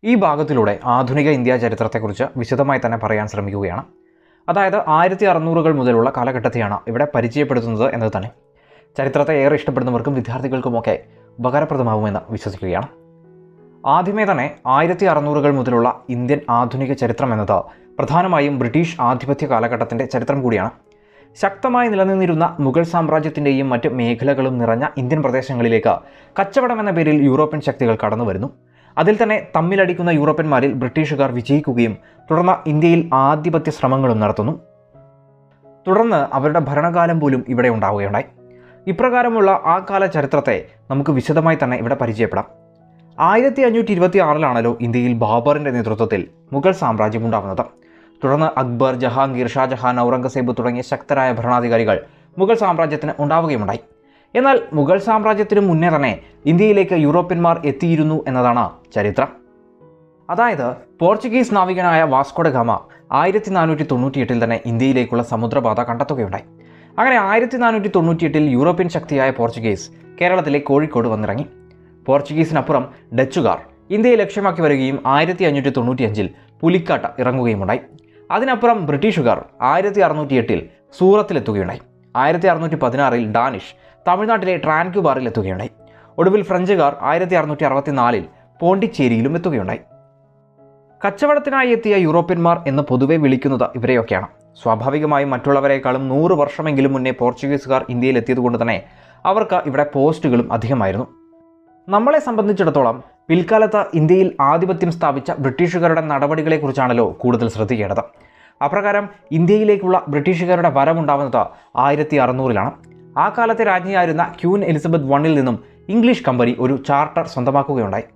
ഈ ഭാഗത്തിലൂടെ ആധുനിക ഇന്ത്യ ചരിത്രത്തെക്കുറിച്ച് വിശദമായി തന്നെ പറയാൻ ശ്രമിക്കുകയാണ് അതായത് ആയിരത്തി അറുന്നൂറുകൾ മുതലുള്ള കാലഘട്ടത്തെയാണ് ഇവിടെ പരിചയപ്പെടുത്തുന്നത് എന്നത് തന്നെ ചരിത്രത്തെ ഏറെ ഇഷ്ടപ്പെടുന്നവർക്കും വിദ്യാർത്ഥികൾക്കുമൊക്കെ ഉപകാരപ്രദമാവുമെന്ന് വിശ്വസിക്കുകയാണ് ആദ്യമേ തന്നെ ആയിരത്തി അറുന്നൂറുകൾ മുതലുള്ള ഇന്ത്യൻ ആധുനിക ചരിത്രം എന്നത് പ്രധാനമായും ബ്രിട്ടീഷ് ആധിപത്യ കാലഘട്ടത്തിൻ്റെ ചരിത്രം കൂടിയാണ് ശക്തമായി നിലനിന്നിരുന്ന മുഗൾ സാമ്രാജ്യത്തിൻ്റെയും മറ്റ് മേഖലകളും നിറഞ്ഞ ഇന്ത്യൻ പ്രദേശങ്ങളിലേക്ക് കച്ചവടം എന്ന പേരിൽ യൂറോപ്യൻ ശക്തികൾ കടന്നു വരുന്നു അതിൽ തന്നെ തമ്മിലടിക്കുന്ന യൂറോപ്യന്മാരിൽ ബ്രിട്ടീഷുകാർ വിജയിക്കുകയും തുടർന്ന് ഇന്ത്യയിൽ ആധിപത്യ ശ്രമങ്ങളും നടത്തുന്നു തുടർന്ന് അവരുടെ ഭരണകാലം പോലും ഇവിടെ ഉണ്ടാവുകയുണ്ടായി ഇപ്രകാരമുള്ള ആ കാല ചരിത്രത്തെ നമുക്ക് വിശദമായി തന്നെ ഇവിടെ പരിചയപ്പെടാം ആയിരത്തി അഞ്ഞൂറ്റി ഇരുപത്തി ആറിലാണല്ലോ ഇന്ത്യയിൽ ബാബറിൻ്റെ നേതൃത്വത്തിൽ മുഗൾ സാമ്രാജ്യം ഉണ്ടാകുന്നത് തുടർന്ന് അക്ബർ ജഹാംഗീർ ഷാജഹാൻ ഔറംഗസേബ് തുടങ്ങിയ ശക്തരായ ഭരണാധികാരികൾ മുഗൾ സാമ്രാജ്യത്തിന് ഉണ്ടാവുകയുണ്ടായി എന്നാൽ മുഗൾ സാമ്രാജ്യത്തിന് മുന്നേ തന്നെ ഇന്ത്യയിലേക്ക് യൂറോപ്യന്മാർ എത്തിയിരുന്നു എന്നതാണ് ചരിത്രം അതായത് പോർച്ചുഗീസ് നാവികനായ വാസ്കോഡ ഗാമ ആയിരത്തി നാനൂറ്റി തൊണ്ണൂറ്റിയെട്ടിൽ തന്നെ ഇന്ത്യയിലേക്കുള്ള സമുദ്രപാത കണ്ടെത്തുകയുണ്ടായി അങ്ങനെ ആയിരത്തി നാനൂറ്റി തൊണ്ണൂറ്റിയെട്ടിൽ യൂറോപ്യൻ ശക്തിയായ പോർച്ചുഗീസ് കേരളത്തിലെ കോഴിക്കോട് വന്നിറങ്ങി പോർച്ചുഗീസിനപ്പുറം ഡച്ചുകാർ ഇന്ത്യയെ ലക്ഷ്യമാക്കി വരികയും ആയിരത്തി അഞ്ഞൂറ്റി തൊണ്ണൂറ്റിയഞ്ചിൽ പുലിക്കാട്ട് ഇറങ്ങുകയുമുണ്ടായി അതിനപ്പുറം ബ്രിട്ടീഷുകാർ ആയിരത്തി അറുന്നൂറ്റി എട്ടിൽ സൂറത്തിലെത്തുകയുണ്ടായി ആയിരത്തി അറുന്നൂറ്റി പതിനാറിൽ ഡാനിഷ് തമിഴ്നാട്ടിലെ ട്രാൻക്യുബാറിൽ എത്തുകയുണ്ടായി ഒടുവിൽ ഫ്രഞ്ചുകാർ ആയിരത്തി അറുന്നൂറ്റി അറുപത്തിനാലിൽ പോണ്ടിച്ചേരിയിലും എത്തുകയുണ്ടായി കച്ചവടത്തിനായി എത്തിയ യൂറോപ്യന്മാർ എന്ന് പൊതുവെ വിളിക്കുന്നത് ഇവരെയൊക്കെയാണ് സ്വാഭാവികമായും മറ്റുള്ളവരെക്കാളും നൂറ് വർഷമെങ്കിലും മുന്നേ പോർച്ചുഗീസുകാർ ഇന്ത്യയിൽ എത്തിയതുകൊണ്ട് തന്നെ അവർക്ക് ഇവിടെ പോസ്റ്റുകളും അധികമായിരുന്നു നമ്മളെ സംബന്ധിച്ചിടത്തോളം പിൽക്കാലത്ത് ഇന്ത്യയിൽ ആധിപത്യം സ്ഥാപിച്ച ബ്രിട്ടീഷുകാരുടെ നടപടികളെക്കുറിച്ചാണല്ലോ കൂടുതൽ ശ്രദ്ധിക്കേണ്ടത് അപ്രകാരം ഇന്ത്യയിലേക്കുള്ള ബ്രിട്ടീഷുകാരുടെ വരവുണ്ടാവുന്നത് ആയിരത്തി അറുന്നൂറിലാണ് ആ കാലത്തെ രാജ്ഞിയായിരുന്ന ക്യൂൻ എലിസബത്ത് വണ്ണിൽ നിന്നും ഇംഗ്ലീഷ് കമ്പനി ഒരു ചാർട്ടർ സ്വന്തമാക്കുകയുണ്ടായി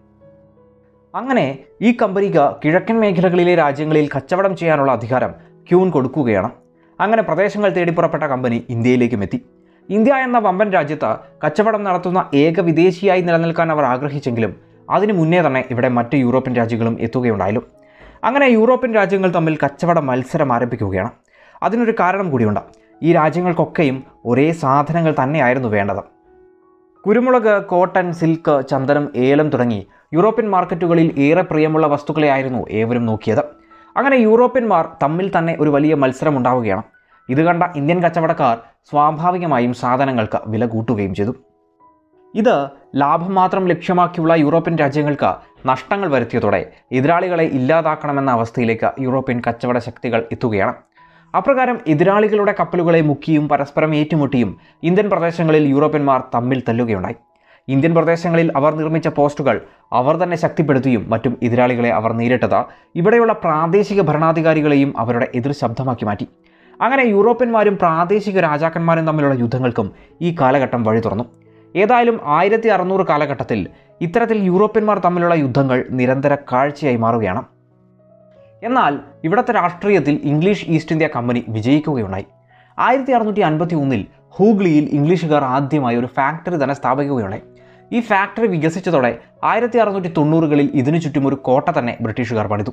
അങ്ങനെ ഈ കമ്പനിക്ക് കിഴക്കൻ മേഖലകളിലെ രാജ്യങ്ങളിൽ കച്ചവടം ചെയ്യാനുള്ള അധികാരം ക്യൂൻ കൊടുക്കുകയാണ് അങ്ങനെ പ്രദേശങ്ങൾ തേടി പുറപ്പെട്ട കമ്പനി ഇന്ത്യയിലേക്കും എത്തി ഇന്ത്യ എന്ന വമ്പൻ രാജ്യത്ത് കച്ചവടം നടത്തുന്ന ഏക വിദേശിയായി നിലനിൽക്കാൻ അവർ ആഗ്രഹിച്ചെങ്കിലും അതിനു മുന്നേ തന്നെ ഇവിടെ മറ്റ് യൂറോപ്യൻ രാജ്യങ്ങളും എത്തുകയുണ്ടായാലും അങ്ങനെ യൂറോപ്യൻ രാജ്യങ്ങൾ തമ്മിൽ കച്ചവട മത്സരം ആരംഭിക്കുകയാണ് അതിനൊരു കാരണം കൂടിയുണ്ട് ഈ രാജ്യങ്ങൾക്കൊക്കെയും ഒരേ സാധനങ്ങൾ തന്നെയായിരുന്നു വേണ്ടത് കുരുമുളക് കോട്ടൺ സിൽക്ക് ചന്ദനം ഏലം തുടങ്ങി യൂറോപ്യൻ മാർക്കറ്റുകളിൽ ഏറെ പ്രിയമുള്ള വസ്തുക്കളെയായിരുന്നു ഏവരും നോക്കിയത് അങ്ങനെ യൂറോപ്യന്മാർ തമ്മിൽ തന്നെ ഒരു വലിയ മത്സരം ഉണ്ടാവുകയാണ് ഇത് കണ്ട ഇന്ത്യൻ കച്ചവടക്കാർ സ്വാഭാവികമായും സാധനങ്ങൾക്ക് വില കൂട്ടുകയും ചെയ്തു ഇത് ലാഭം മാത്രം ലക്ഷ്യമാക്കിയുള്ള യൂറോപ്യൻ രാജ്യങ്ങൾക്ക് നഷ്ടങ്ങൾ വരുത്തിയതോടെ എതിരാളികളെ ഇല്ലാതാക്കണമെന്ന അവസ്ഥയിലേക്ക് യൂറോപ്യൻ കച്ചവട ശക്തികൾ എത്തുകയാണ് അപ്രകാരം എതിരാളികളുടെ കപ്പലുകളെ മുക്കിയും പരസ്പരം ഏറ്റുമുട്ടിയും ഇന്ത്യൻ പ്രദേശങ്ങളിൽ യൂറോപ്യന്മാർ തമ്മിൽ തല്ലുകയുണ്ടായി ഇന്ത്യൻ പ്രദേശങ്ങളിൽ അവർ നിർമ്മിച്ച പോസ്റ്റുകൾ അവർ തന്നെ ശക്തിപ്പെടുത്തിയും മറ്റും എതിരാളികളെ അവർ നേരിട്ടത് ഇവിടെയുള്ള പ്രാദേശിക ഭരണാധികാരികളെയും അവരുടെ എതിർ ശബ്ദമാക്കി മാറ്റി അങ്ങനെ യൂറോപ്യന്മാരും പ്രാദേശിക രാജാക്കന്മാരും തമ്മിലുള്ള യുദ്ധങ്ങൾക്കും ഈ കാലഘട്ടം വഴി തുറന്നു ഏതായാലും ആയിരത്തി അറുന്നൂറ് കാലഘട്ടത്തിൽ ഇത്തരത്തിൽ യൂറോപ്യന്മാർ തമ്മിലുള്ള യുദ്ധങ്ങൾ നിരന്തര കാഴ്ചയായി മാറുകയാണ് എന്നാൽ ഇവിടുത്തെ രാഷ്ട്രീയത്തിൽ ഇംഗ്ലീഷ് ഈസ്റ്റ് ഇന്ത്യ കമ്പനി വിജയിക്കുകയുണ്ടായി ആയിരത്തി അറുന്നൂറ്റി അൻപത്തി ഒന്നിൽ ഹൂഗ്ലിയിൽ ഇംഗ്ലീഷുകാർ ആദ്യമായി ഒരു ഫാക്ടറി തന്നെ സ്ഥാപിക്കുകയുണ്ടായി ഈ ഫാക്ടറി വികസിച്ചതോടെ ആയിരത്തി അറുന്നൂറ്റി തൊണ്ണൂറുകളിൽ ഇതിനു ചുറ്റും ഒരു കോട്ട തന്നെ ബ്രിട്ടീഷുകാർ പണിതു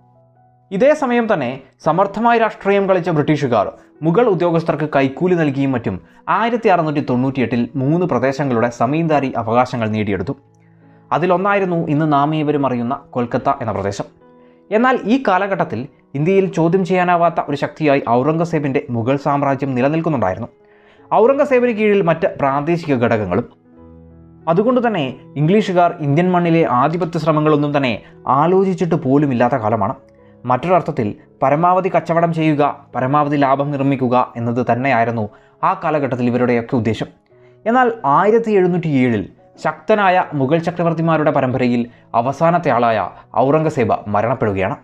ഇതേ സമയം തന്നെ സമർത്ഥമായ രാഷ്ട്രീയം കളിച്ച ബ്രിട്ടീഷുകാർ മുഗൾ ഉദ്യോഗസ്ഥർക്ക് കൈക്കൂലി നൽകിയും മറ്റും ആയിരത്തി അറുന്നൂറ്റി തൊണ്ണൂറ്റിയെട്ടിൽ മൂന്ന് പ്രദേശങ്ങളുടെ സമീന്ദാരി അവകാശങ്ങൾ നേടിയെടുത്തു അതിലൊന്നായിരുന്നു ഇന്ന് നാമേവരും അറിയുന്ന കൊൽക്കത്ത എന്ന പ്രദേശം എന്നാൽ ഈ കാലഘട്ടത്തിൽ ഇന്ത്യയിൽ ചോദ്യം ചെയ്യാനാവാത്ത ഒരു ശക്തിയായി ഔറംഗസേബിൻ്റെ മുഗൾ സാമ്രാജ്യം നിലനിൽക്കുന്നുണ്ടായിരുന്നു ഔറംഗസേബിന് കീഴിൽ മറ്റ് പ്രാദേശിക ഘടകങ്ങളും അതുകൊണ്ട് തന്നെ ഇംഗ്ലീഷുകാർ ഇന്ത്യൻ മണ്ണിലെ ആധിപത്യ ശ്രമങ്ങളൊന്നും തന്നെ ആലോചിച്ചിട്ട് പോലുമില്ലാത്ത കാലമാണ് മറ്റൊരർത്ഥത്തിൽ പരമാവധി കച്ചവടം ചെയ്യുക പരമാവധി ലാഭം നിർമ്മിക്കുക എന്നത് തന്നെയായിരുന്നു ആ കാലഘട്ടത്തിൽ ഇവരുടെയൊക്കെ ഉദ്ദേശം എന്നാൽ ആയിരത്തി എഴുന്നൂറ്റി ഏഴിൽ ശക്തനായ മുഗൾ ചക്രവർത്തിമാരുടെ പരമ്പരയിൽ അവസാനത്തെ ആളായ ഔറംഗസേബ് മരണപ്പെടുകയാണ്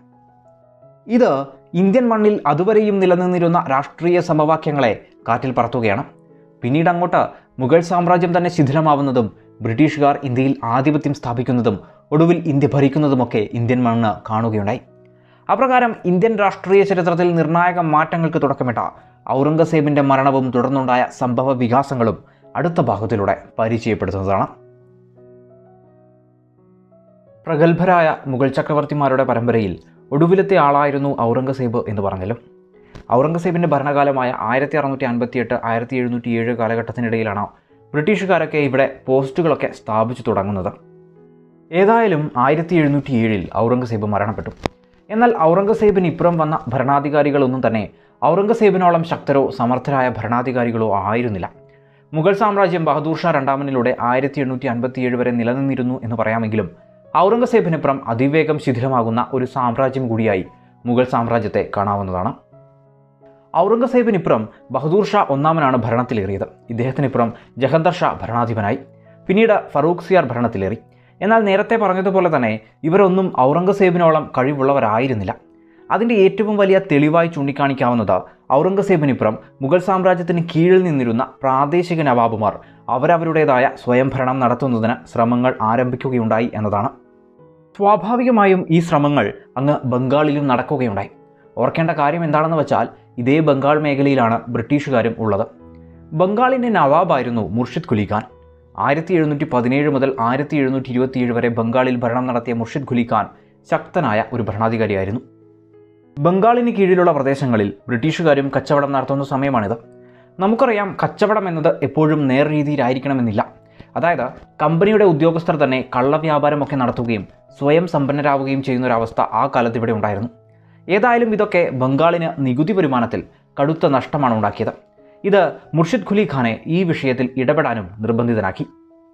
ഇത് ഇന്ത്യൻ മണ്ണിൽ അതുവരെയും നിലനിന്നിരുന്ന രാഷ്ട്രീയ സമവാക്യങ്ങളെ കാറ്റിൽ പറത്തുകയാണ് പിന്നീട് അങ്ങോട്ട് മുഗൾ സാമ്രാജ്യം തന്നെ ശിഥിലമാവുന്നതും ബ്രിട്ടീഷുകാർ ഇന്ത്യയിൽ ആധിപത്യം സ്ഥാപിക്കുന്നതും ഒടുവിൽ ഇന്ത്യ ഭരിക്കുന്നതുമൊക്കെ ഇന്ത്യൻ മണ്ണ് കാണുകയുണ്ടായി അപ്രകാരം ഇന്ത്യൻ രാഷ്ട്രീയ ചരിത്രത്തിൽ നിർണായക മാറ്റങ്ങൾക്ക് തുടക്കമിട്ട ഔറംഗസേബിൻ്റെ മരണവും തുടർന്നുണ്ടായ സംഭവ വികാസങ്ങളും അടുത്ത ഭാഗത്തിലൂടെ പരിചയപ്പെടുത്തുന്നതാണ് പ്രഗത്ഭരായ മുഗൾ ചക്രവർത്തിമാരുടെ പരമ്പരയിൽ ഒടുവിലത്തെ ആളായിരുന്നു ഔറംഗസേബ് എന്ന് പറഞ്ഞല്ലോ ഔറംഗസേബിൻ്റെ ഭരണകാലമായ ആയിരത്തി അറുന്നൂറ്റി അൻപത്തിയെട്ട് ആയിരത്തി എഴുന്നൂറ്റി ഏഴ് കാലഘട്ടത്തിനിടയിലാണ് ബ്രിട്ടീഷുകാരൊക്കെ ഇവിടെ പോസ്റ്റുകളൊക്കെ സ്ഥാപിച്ചു തുടങ്ങുന്നത് ഏതായാലും ആയിരത്തി എഴുന്നൂറ്റി ഏഴിൽ ഔറംഗസേബ് മരണപ്പെട്ടു എന്നാൽ ഔറംഗസേബിന് ഇപ്പുറം വന്ന ഭരണാധികാരികളൊന്നും തന്നെ ഔറംഗസേബിനോളം ശക്തരോ സമർത്ഥരായ ഭരണാധികാരികളോ ആയിരുന്നില്ല മുഗൾ സാമ്രാജ്യം ബഹദൂർ ഷാ രണ്ടാമനിലൂടെ ആയിരത്തി എണ്ണൂറ്റി അൻപത്തിയേഴ് വരെ നിലനിന്നിരുന്നു എന്ന് പറയാമെങ്കിലും ഔറംഗസേബിനിപ്പുറം അതിവേഗം ശിഥിലമാകുന്ന ഒരു സാമ്രാജ്യം കൂടിയായി മുഗൾ സാമ്രാജ്യത്തെ കാണാവുന്നതാണ് ഔറംഗസേബിനിപ്പുറം ബഹദൂർ ഷാ ഒന്നാമനാണ് ഭരണത്തിലേറിയത് ഇദ്ദേഹത്തിനിപ്പുറം ജഹന്തർ ഷാ ഭരണാധിപനായി പിന്നീട് ഫറൂഖ് സിയാർ ഭരണത്തിലേറി എന്നാൽ നേരത്തെ പറഞ്ഞതുപോലെ തന്നെ ഇവരൊന്നും ഔറംഗസേബിനോളം കഴിവുള്ളവരായിരുന്നില്ല അതിൻ്റെ ഏറ്റവും വലിയ തെളിവായി ചൂണ്ടിക്കാണിക്കാവുന്നത് ഔറംഗസേബിനിപ്പുറം മുഗൾ സാമ്രാജ്യത്തിന് കീഴിൽ നിന്നിരുന്ന പ്രാദേശിക നവാബുമാർ അവരവരുടേതായ സ്വയംഭരണം നടത്തുന്നതിന് ശ്രമങ്ങൾ ആരംഭിക്കുകയുണ്ടായി എന്നതാണ് സ്വാഭാവികമായും ഈ ശ്രമങ്ങൾ അങ്ങ് ബംഗാളിലും നടക്കുകയുണ്ടായി ഓർക്കേണ്ട കാര്യം എന്താണെന്ന് വെച്ചാൽ ഇതേ ബംഗാൾ മേഖലയിലാണ് ബ്രിട്ടീഷുകാരും ഉള്ളത് ബംഗാളിൻ്റെ നവാബായിരുന്നു മുർഷിദ് കുലി ഖാൻ ആയിരത്തി എഴുന്നൂറ്റി പതിനേഴ് മുതൽ ആയിരത്തി എഴുന്നൂറ്റി ഇരുപത്തിയേഴ് വരെ ബംഗാളിൽ ഭരണം നടത്തിയ മുർഷിദ് കുലി ഖാൻ ശക്തനായ ഒരു ഭരണാധികാരിയായിരുന്നു ബംഗാളിന് കീഴിലുള്ള പ്രദേശങ്ങളിൽ ബ്രിട്ടീഷുകാരും കച്ചവടം നടത്തുന്ന സമയമാണിത് നമുക്കറിയാം കച്ചവടം എന്നത് എപ്പോഴും നേർരീതിയിലായിരിക്കണമെന്നില്ല അതായത് കമ്പനിയുടെ ഉദ്യോഗസ്ഥർ തന്നെ കള്ളവ്യാപാരമൊക്കെ നടത്തുകയും സ്വയം സമ്പന്നരാവുകയും ചെയ്യുന്ന ഒരു അവസ്ഥ ആ കാലത്ത് ഇവിടെ ഉണ്ടായിരുന്നു ഏതായാലും ഇതൊക്കെ ബംഗാളിന് നികുതി വരുമാനത്തിൽ കടുത്ത നഷ്ടമാണ് ഉണ്ടാക്കിയത് ഇത് മുർഷിദ് ഖുലി ഖാനെ ഈ വിഷയത്തിൽ ഇടപെടാനും നിർബന്ധിതനാക്കി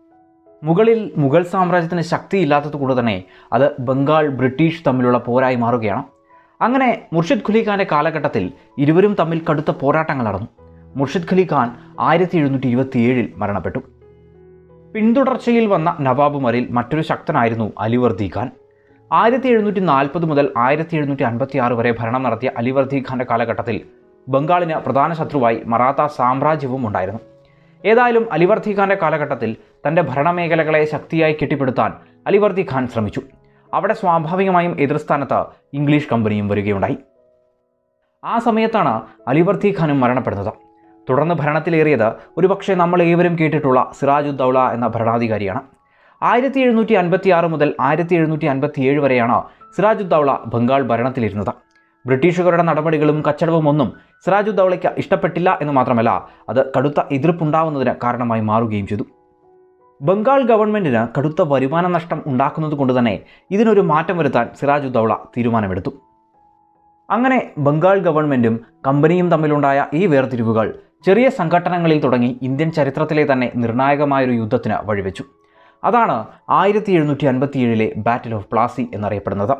മുകളിൽ മുഗൾ സാമ്രാജ്യത്തിന് ശക്തിയില്ലാത്തതുകൊണ്ട് തന്നെ അത് ബംഗാൾ ബ്രിട്ടീഷ് തമ്മിലുള്ള പോരായി മാറുകയാണ് അങ്ങനെ മുർഷിദ് ഖുലി ഖാന്റെ കാലഘട്ടത്തിൽ ഇരുവരും തമ്മിൽ കടുത്ത പോരാട്ടങ്ങൾ നടന്നു മുർഷിദ് ഖലി ഖാൻ ആയിരത്തി എഴുന്നൂറ്റി ഇരുപത്തിയേഴിൽ മരണപ്പെട്ടു പിന്തുടർച്ചയിൽ വന്ന നവാബുമാരിൽ മറ്റൊരു ശക്തനായിരുന്നു അലിവർദി ഖാൻ ആയിരത്തി എഴുന്നൂറ്റി നാൽപ്പത് മുതൽ ആയിരത്തി എഴുന്നൂറ്റി അൻപത്തി ആറ് വരെ ഭരണം നടത്തിയ അലിവർദി ഖാന്റെ കാലഘട്ടത്തിൽ ബംഗാളിന് പ്രധാന ശത്രുവായി മറാത്ത സാമ്രാജ്യവും ഉണ്ടായിരുന്നു ഏതായാലും അലിവർദി ഖാന്റെ കാലഘട്ടത്തിൽ തൻ്റെ ഭരണമേഖലകളെ ശക്തിയായി കെട്ടിപ്പടുത്താൻ അലിവർദി ഖാൻ ശ്രമിച്ചു അവിടെ സ്വാഭാവികമായും എതിർസ്ഥാനത്ത് ഇംഗ്ലീഷ് കമ്പനിയും വരികയുണ്ടായി ആ സമയത്താണ് അലിവർദി ഖാനും മരണപ്പെടുന്നത് തുടർന്ന് ഭരണത്തിലേറിയത് ഒരുപക്ഷെ നമ്മൾ ഏവരും കേട്ടിട്ടുള്ള സിറാജുദ്ദൗള എന്ന ഭരണാധികാരിയാണ് ആയിരത്തി എഴുന്നൂറ്റി അൻപത്തി ആറ് മുതൽ ആയിരത്തി എഴുന്നൂറ്റി അൻപത്തി ഏഴ് വരെയാണ് സിറാജുദ്ദൗള ബംഗാൾ ഭരണത്തിലിരുന്നത് ബ്രിട്ടീഷുകാരുടെ നടപടികളും കച്ചടവും ഒന്നും സിറാജുദ്ദൗളയ്ക്ക് ഇഷ്ടപ്പെട്ടില്ല എന്ന് മാത്രമല്ല അത് കടുത്ത എതിർപ്പുണ്ടാവുന്നതിന് കാരണമായി മാറുകയും ചെയ്തു ബംഗാൾ ഗവൺമെൻറ്റിന് കടുത്ത വരുമാന നഷ്ടം ഉണ്ടാക്കുന്നത് കൊണ്ട് തന്നെ ഇതിനൊരു മാറ്റം വരുത്താൻ സിറാജുദ്ദൗള തീരുമാനമെടുത്തു അങ്ങനെ ബംഗാൾ ഗവൺമെൻറ്റും കമ്പനിയും തമ്മിലുണ്ടായ ഈ വേർതിരിവുകൾ ചെറിയ സംഘട്ടനങ്ങളിൽ തുടങ്ങി ഇന്ത്യൻ ചരിത്രത്തിലെ തന്നെ നിർണായകമായൊരു യുദ്ധത്തിന് വഴിവെച്ചു അതാണ് ആയിരത്തി എഴുന്നൂറ്റി അൻപത്തിയേഴിലെ ബാറ്റിൽ ഓഫ് പ്ലാസി എന്നറിയപ്പെടുന്നത്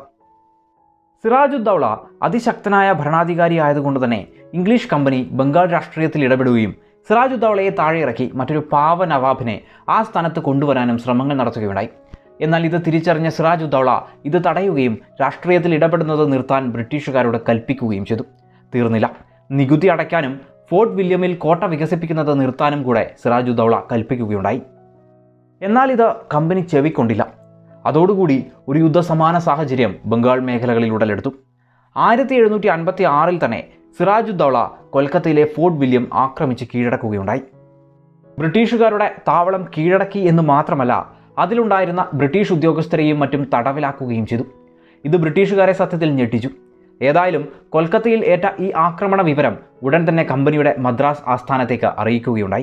സിറാജുദ്ദൗള അതിശക്തനായ ഭരണാധികാരി ആയതുകൊണ്ട് തന്നെ ഇംഗ്ലീഷ് കമ്പനി ബംഗാൾ രാഷ്ട്രീയത്തിൽ ഇടപെടുകയും സിറാജുദ്ദൗളയെ താഴെയിറക്കി മറ്റൊരു പാവ നവാബിനെ ആ സ്ഥാനത്ത് കൊണ്ടുവരാനും ശ്രമങ്ങൾ നടത്തുകയുണ്ടായി എന്നാൽ ഇത് തിരിച്ചറിഞ്ഞ സിറാജുദ്ദൗള ഇത് തടയുകയും രാഷ്ട്രീയത്തിൽ ഇടപെടുന്നത് നിർത്താൻ ബ്രിട്ടീഷുകാരോട് കൽപ്പിക്കുകയും ചെയ്തു തീർന്നില്ല നികുതി അടയ്ക്കാനും ഫോർട്ട് വില്യമിൽ കോട്ട വികസിപ്പിക്കുന്നത് നിർത്താനും കൂടെ സിറാജുദ്ദൗള കൽപ്പിക്കുകയുണ്ടായി എന്നാൽ ഇത് കമ്പനി ചെവിക്കൊണ്ടില്ല അതോടുകൂടി ഒരു യുദ്ധസമാന സാഹചര്യം ബംഗാൾ മേഖലകളിൽ ഉടലെടുത്തു ആയിരത്തി എഴുന്നൂറ്റി അൻപത്തി ആറിൽ തന്നെ സിറാജുദ്ദൗള കൊൽക്കത്തയിലെ ഫോർട്ട് വില്യം ആക്രമിച്ച് കീഴടക്കുകയുണ്ടായി ബ്രിട്ടീഷുകാരുടെ താവളം കീഴടക്കി എന്ന് മാത്രമല്ല അതിലുണ്ടായിരുന്ന ബ്രിട്ടീഷ് ഉദ്യോഗസ്ഥരെയും മറ്റും തടവിലാക്കുകയും ചെയ്തു ഇത് ബ്രിട്ടീഷുകാരെ സത്യത്തിൽ ഞെട്ടിച്ചു ഏതായാലും കൊൽക്കത്തയിൽ ഏറ്റ ഈ ആക്രമണ വിവരം ഉടൻ തന്നെ കമ്പനിയുടെ മദ്രാസ് ആസ്ഥാനത്തേക്ക് അറിയിക്കുകയുണ്ടായി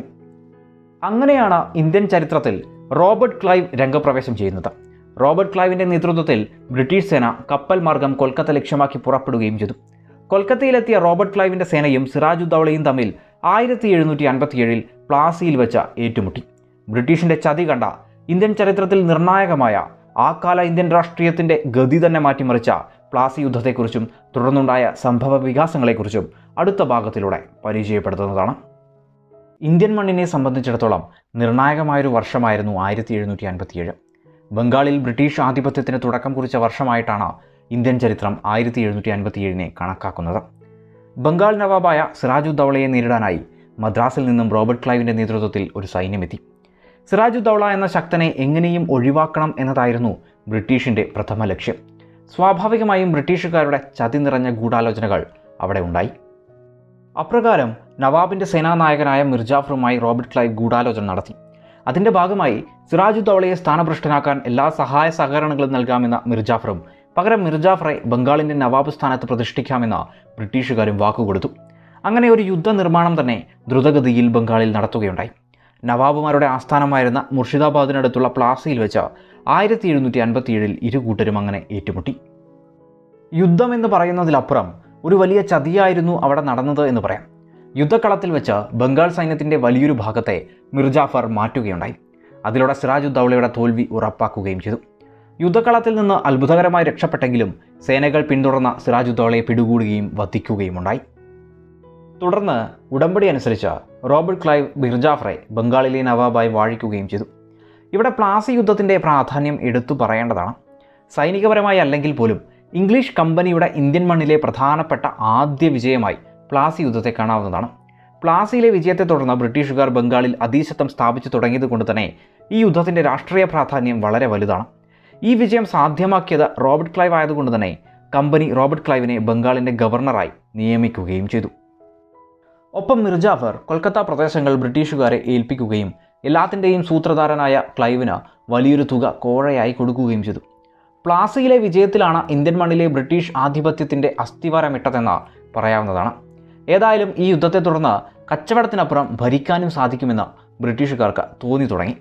അങ്ങനെയാണ് ഇന്ത്യൻ ചരിത്രത്തിൽ റോബർട്ട് ക്ലൈവ് രംഗപ്രവേശം ചെയ്യുന്നത് റോബർട്ട് ക്ലൈവിൻ്റെ നേതൃത്വത്തിൽ ബ്രിട്ടീഷ് സേന കപ്പൽ മാർഗം കൊൽക്കത്ത ലക്ഷ്യമാക്കി പുറപ്പെടുകയും ചെയ്തു കൊൽക്കത്തയിലെത്തിയ റോബർട്ട് ക്ലൈവിൻ്റെ സേനയും സിറാജുദ്ദൗളയും തമ്മിൽ ആയിരത്തി എഴുന്നൂറ്റി അൻപത്തിയേഴിൽ പ്ലാസിയിൽ വെച്ച് ഏറ്റുമുട്ടി ബ്രിട്ടീഷിൻ്റെ ചതി കണ്ട ഇന്ത്യൻ ചരിത്രത്തിൽ നിർണായകമായ ആ കാല ഇന്ത്യൻ രാഷ്ട്രീയത്തിൻ്റെ ഗതി തന്നെ മാറ്റിമറിച്ച പ്ലാസി യുദ്ധത്തെക്കുറിച്ചും തുടർന്നുണ്ടായ സംഭവ വികാസങ്ങളെക്കുറിച്ചും അടുത്ത ഭാഗത്തിലൂടെ പരിചയപ്പെടുത്തുന്നതാണ് ഇന്ത്യൻ മണ്ണിനെ സംബന്ധിച്ചിടത്തോളം നിർണായകമായൊരു വർഷമായിരുന്നു ആയിരത്തി എഴുന്നൂറ്റി അൻപത്തിയേഴ് ബംഗാളിൽ ബ്രിട്ടീഷ് ആധിപത്യത്തിന് തുടക്കം കുറിച്ച വർഷമായിട്ടാണ് ഇന്ത്യൻ ചരിത്രം ആയിരത്തി എഴുന്നൂറ്റി അൻപത്തിയേഴിനെ കണക്കാക്കുന്നത് ബംഗാൾ നവാബായ സിറാജുദ്ദൗളയെ നേരിടാനായി മദ്രാസിൽ നിന്നും റോബർട്ട് ക്ലൈവിൻ്റെ നേതൃത്വത്തിൽ ഒരു സൈന്യമെത്തി സിറാജുദ്ദൗള എന്ന ശക്തനെ എങ്ങനെയും ഒഴിവാക്കണം എന്നതായിരുന്നു ബ്രിട്ടീഷിൻ്റെ പ്രഥമ ലക്ഷ്യം സ്വാഭാവികമായും ബ്രിട്ടീഷുകാരുടെ ചതി നിറഞ്ഞ ഗൂഢാലോചനകൾ അവിടെ ഉണ്ടായി അപ്രകാരം നവാബിൻ്റെ സേനാനായകനായ മിർജാഫറുമായി റോബർട്ട് ക്ലൈവ് ഗൂഢാലോചന നടത്തി അതിൻ്റെ ഭാഗമായി സിറാജുദ്ദൗളയെ സ്ഥാനഭ്രഷ്ടനാക്കാൻ എല്ലാ സഹായ സഹകരണങ്ങളും നൽകാമെന്ന മിർജാഫറും പകരം മിർജാഫറെ ബംഗാളിൻ്റെ നവാബ് സ്ഥാനത്ത് പ്രതിഷ്ഠിക്കാമെന്ന് ബ്രിട്ടീഷുകാരും വാക്കുകൊടുത്തു അങ്ങനെ ഒരു യുദ്ധ നിർമ്മാണം തന്നെ ദ്രുതഗതിയിൽ ബംഗാളിൽ നടത്തുകയുണ്ടായി നവാബുമാരുടെ ആസ്ഥാനമായിരുന്ന മുർഷിദാബാദിനടുത്തുള്ള പ്ലാസയിൽ വെച്ച് ആയിരത്തി എഴുന്നൂറ്റി അൻപത്തിയേഴിൽ ഇരു കൂട്ടരും അങ്ങനെ ഏറ്റുമുട്ടി യുദ്ധം എന്ന് പറയുന്നതിലപ്പുറം ഒരു വലിയ ചതിയായിരുന്നു അവിടെ നടന്നത് എന്ന് പറയാം യുദ്ധക്കളത്തിൽ വെച്ച് ബംഗാൾ സൈന്യത്തിൻ്റെ വലിയൊരു ഭാഗത്തെ മിർജാഫർ മാറ്റുകയുണ്ടായി അതിലൂടെ സിറാജുദ്ദൗളയുടെ തോൽവി ഉറപ്പാക്കുകയും ചെയ്തു യുദ്ധക്കളത്തിൽ നിന്ന് അത്ഭുതകരമായി രക്ഷപ്പെട്ടെങ്കിലും സേനകൾ പിന്തുടർന്ന സിറാജുദ്ദൗളയെ പിടികൂടുകയും വധിക്കുകയും ഉണ്ടായി തുടർന്ന് ഉടമ്പടി അനുസരിച്ച് റോബർട്ട് ക്ലൈവ് മിർജാഫറെ ബംഗാളിലെ നവാബായി വാഴിക്കുകയും ചെയ്തു ഇവിടെ പ്ലാസി യുദ്ധത്തിൻ്റെ പ്രാധാന്യം എടുത്തു പറയേണ്ടതാണ് സൈനികപരമായി അല്ലെങ്കിൽ പോലും ഇംഗ്ലീഷ് കമ്പനിയുടെ ഇന്ത്യൻ മണ്ണിലെ പ്രധാനപ്പെട്ട ആദ്യ വിജയമായി പ്ലാസി യുദ്ധത്തെ കാണാവുന്നതാണ് പ്ലാസിയിലെ വിജയത്തെ തുടർന്ന് ബ്രിട്ടീഷുകാർ ബംഗാളിൽ അധീശത്വം സ്ഥാപിച്ചു തുടങ്ങിയത് കൊണ്ട് തന്നെ ഈ യുദ്ധത്തിൻ്റെ രാഷ്ട്രീയ പ്രാധാന്യം വളരെ വലുതാണ് ഈ വിജയം സാധ്യമാക്കിയത് റോബർട്ട് ക്ലൈവ് ആയതുകൊണ്ട് തന്നെ കമ്പനി റോബർട്ട് ക്ലൈവിനെ ബംഗാളിൻ്റെ ഗവർണറായി നിയമിക്കുകയും ചെയ്തു ഒപ്പം മിർജാഫർ കൊൽക്കത്ത പ്രദേശങ്ങൾ ബ്രിട്ടീഷുകാരെ ഏൽപ്പിക്കുകയും എല്ലാത്തിൻ്റെയും സൂത്രധാരനായ ക്ലൈവിന് വലിയൊരു തുക കോഴയായി കൊടുക്കുകയും ചെയ്തു പ്ലാസിയിലെ വിജയത്തിലാണ് ഇന്ത്യൻ മണ്ണിലെ ബ്രിട്ടീഷ് ആധിപത്യത്തിൻ്റെ അസ്ഥിവാരമിട്ടതെന്ന് പറയാവുന്നതാണ് ഏതായാലും ഈ യുദ്ധത്തെ തുടർന്ന് കച്ചവടത്തിനപ്പുറം ഭരിക്കാനും സാധിക്കുമെന്ന് ബ്രിട്ടീഷുകാർക്ക് തോന്നി തുടങ്ങി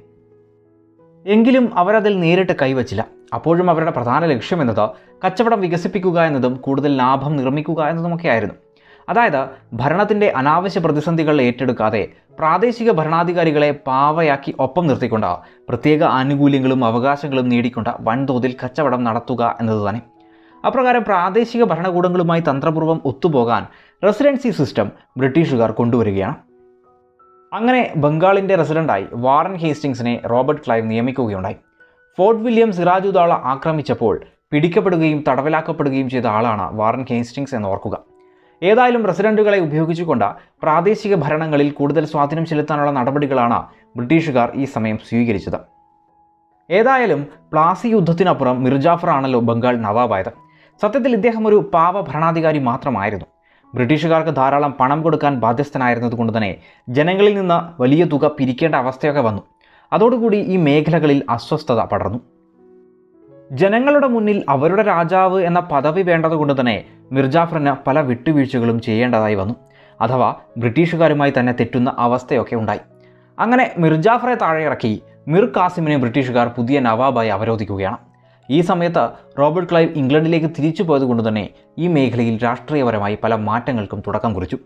എങ്കിലും അവരതിൽ നേരിട്ട് കൈവച്ചില്ല അപ്പോഴും അവരുടെ പ്രധാന ലക്ഷ്യമെന്നത് കച്ചവടം വികസിപ്പിക്കുക എന്നതും കൂടുതൽ ലാഭം നിർമ്മിക്കുക എന്നതുമൊക്കെയായിരുന്നു അതായത് ഭരണത്തിൻ്റെ അനാവശ്യ പ്രതിസന്ധികൾ ഏറ്റെടുക്കാതെ പ്രാദേശിക ഭരണാധികാരികളെ പാവയാക്കി ഒപ്പം നിർത്തിക്കൊണ്ട് പ്രത്യേക ആനുകൂല്യങ്ങളും അവകാശങ്ങളും നേടിക്കൊണ്ട് വൻതോതിൽ കച്ചവടം നടത്തുക എന്നത് തന്നെ അപ്രകാരം പ്രാദേശിക ഭരണകൂടങ്ങളുമായി തന്ത്രപൂർവ്വം ഒത്തുപോകാൻ റെസിഡൻസി സിസ്റ്റം ബ്രിട്ടീഷുകാർ കൊണ്ടുവരികയാണ് അങ്ങനെ ബംഗാളിൻ്റെ റെസിഡൻ്റായി വാറൻ ഹേസ്റ്റിങ്സിനെ റോബർട്ട് ക്ലൈവ് നിയമിക്കുകയുണ്ടായി ഫോർട്ട് വില്യം സിറാജുദാള ആക്രമിച്ചപ്പോൾ പിടിക്കപ്പെടുകയും തടവിലാക്കപ്പെടുകയും ചെയ്ത ആളാണ് വാറൻ ഹേസ്റ്റിങ്സ് എന്ന് ഓർക്കുക ഏതായാലും റെസിഡൻറ്റുകളെ ഉപയോഗിച്ചുകൊണ്ട് പ്രാദേശിക ഭരണങ്ങളിൽ കൂടുതൽ സ്വാധീനം ചെലുത്താനുള്ള നടപടികളാണ് ബ്രിട്ടീഷുകാർ ഈ സമയം സ്വീകരിച്ചത് ഏതായാലും പ്ലാസി യുദ്ധത്തിനപ്പുറം മിർജാഫർ ആണല്ലോ ബംഗാൾ നവാബായത് സത്യത്തിൽ ഇദ്ദേഹം ഒരു പാവ ഭരണാധികാരി മാത്രമായിരുന്നു ബ്രിട്ടീഷുകാർക്ക് ധാരാളം പണം കൊടുക്കാൻ ബാധ്യസ്ഥനായിരുന്നത് കൊണ്ട് തന്നെ ജനങ്ങളിൽ നിന്ന് വലിയ തുക പിരിക്കേണ്ട അവസ്ഥയൊക്കെ വന്നു അതോടുകൂടി ഈ മേഖലകളിൽ അസ്വസ്ഥത പടർന്നു ജനങ്ങളുടെ മുന്നിൽ അവരുടെ രാജാവ് എന്ന പദവി വേണ്ടതുകൊണ്ട് തന്നെ മിർജാഫറിന് പല വിട്ടുവീഴ്ചകളും ചെയ്യേണ്ടതായി വന്നു അഥവാ ബ്രിട്ടീഷുകാരുമായി തന്നെ തെറ്റുന്ന അവസ്ഥയൊക്കെ ഉണ്ടായി അങ്ങനെ മിർജാഫറെ താഴെയിറക്കി മിർ കാസിമിനെ ബ്രിട്ടീഷുകാർ പുതിയ നവാബായി അവരോധിക്കുകയാണ് ഈ സമയത്ത് റോബർട്ട് ക്ലൈവ് ഇംഗ്ലണ്ടിലേക്ക് തിരിച്ചു പോയതുകൊണ്ട് തന്നെ ഈ മേഖലയിൽ രാഷ്ട്രീയപരമായി പല മാറ്റങ്ങൾക്കും തുടക്കം കുറിച്ചു